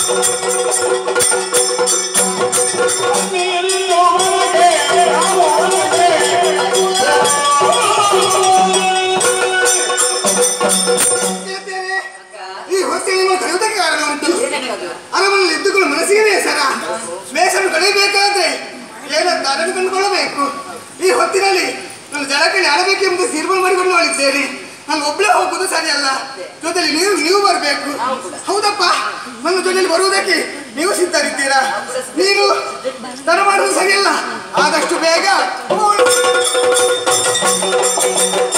ಗೆಳತಿಯರೇ, ಈ ಹೊತ್ತಿಗೆ ನಿಮ್ಮ ಕರೆಯುವುದಕ್ಕೆ ಕಾರಣ ಉಂಟು ಏನಕ್ಕದು ಅರಮನೆಯಲ್ಲಿ ಇದ್ದುಕೊಂಡು ಮನಸ್ಸಿಗೆ ಬೇಸರ ಬೇಸರ ಕಳೆಯಬೇಕಾದ್ರೆ ಏನಂತ ಅದನ್ನು ಕಂಡುಕೊಳ್ಳಬೇಕು ಈ ಹೊತ್ತಿನಲ್ಲಿ ನಾನು ಜಲಕಳಿ ಆಡಬೇಕೆಂಬುದು ತೀರ್ಮಾನ ಮಾಡಿಕೊಂಡು ಮಾಡಿದ್ದೇನೆ ನಾನು ಒಬ್ಬಳೇ ಹೋಗುವುದು ಸರಿಯಲ್ಲ ಜೊತೆಲಿ ನೀವು ನೀವು ಬರಬೇಕು ಹೌದಪ್ಪ ನನ್ನ ಜೊತೆಲಿ ಬರುವುದಕ್ಕೆ ನೀವು ಸಿದ್ಧರಿದ್ದೀರಾ ನೀನು ತಡ ಮಾಡುವುದು ಸರಿಯಲ್ಲ ಆದಷ್ಟು ಬೇಗ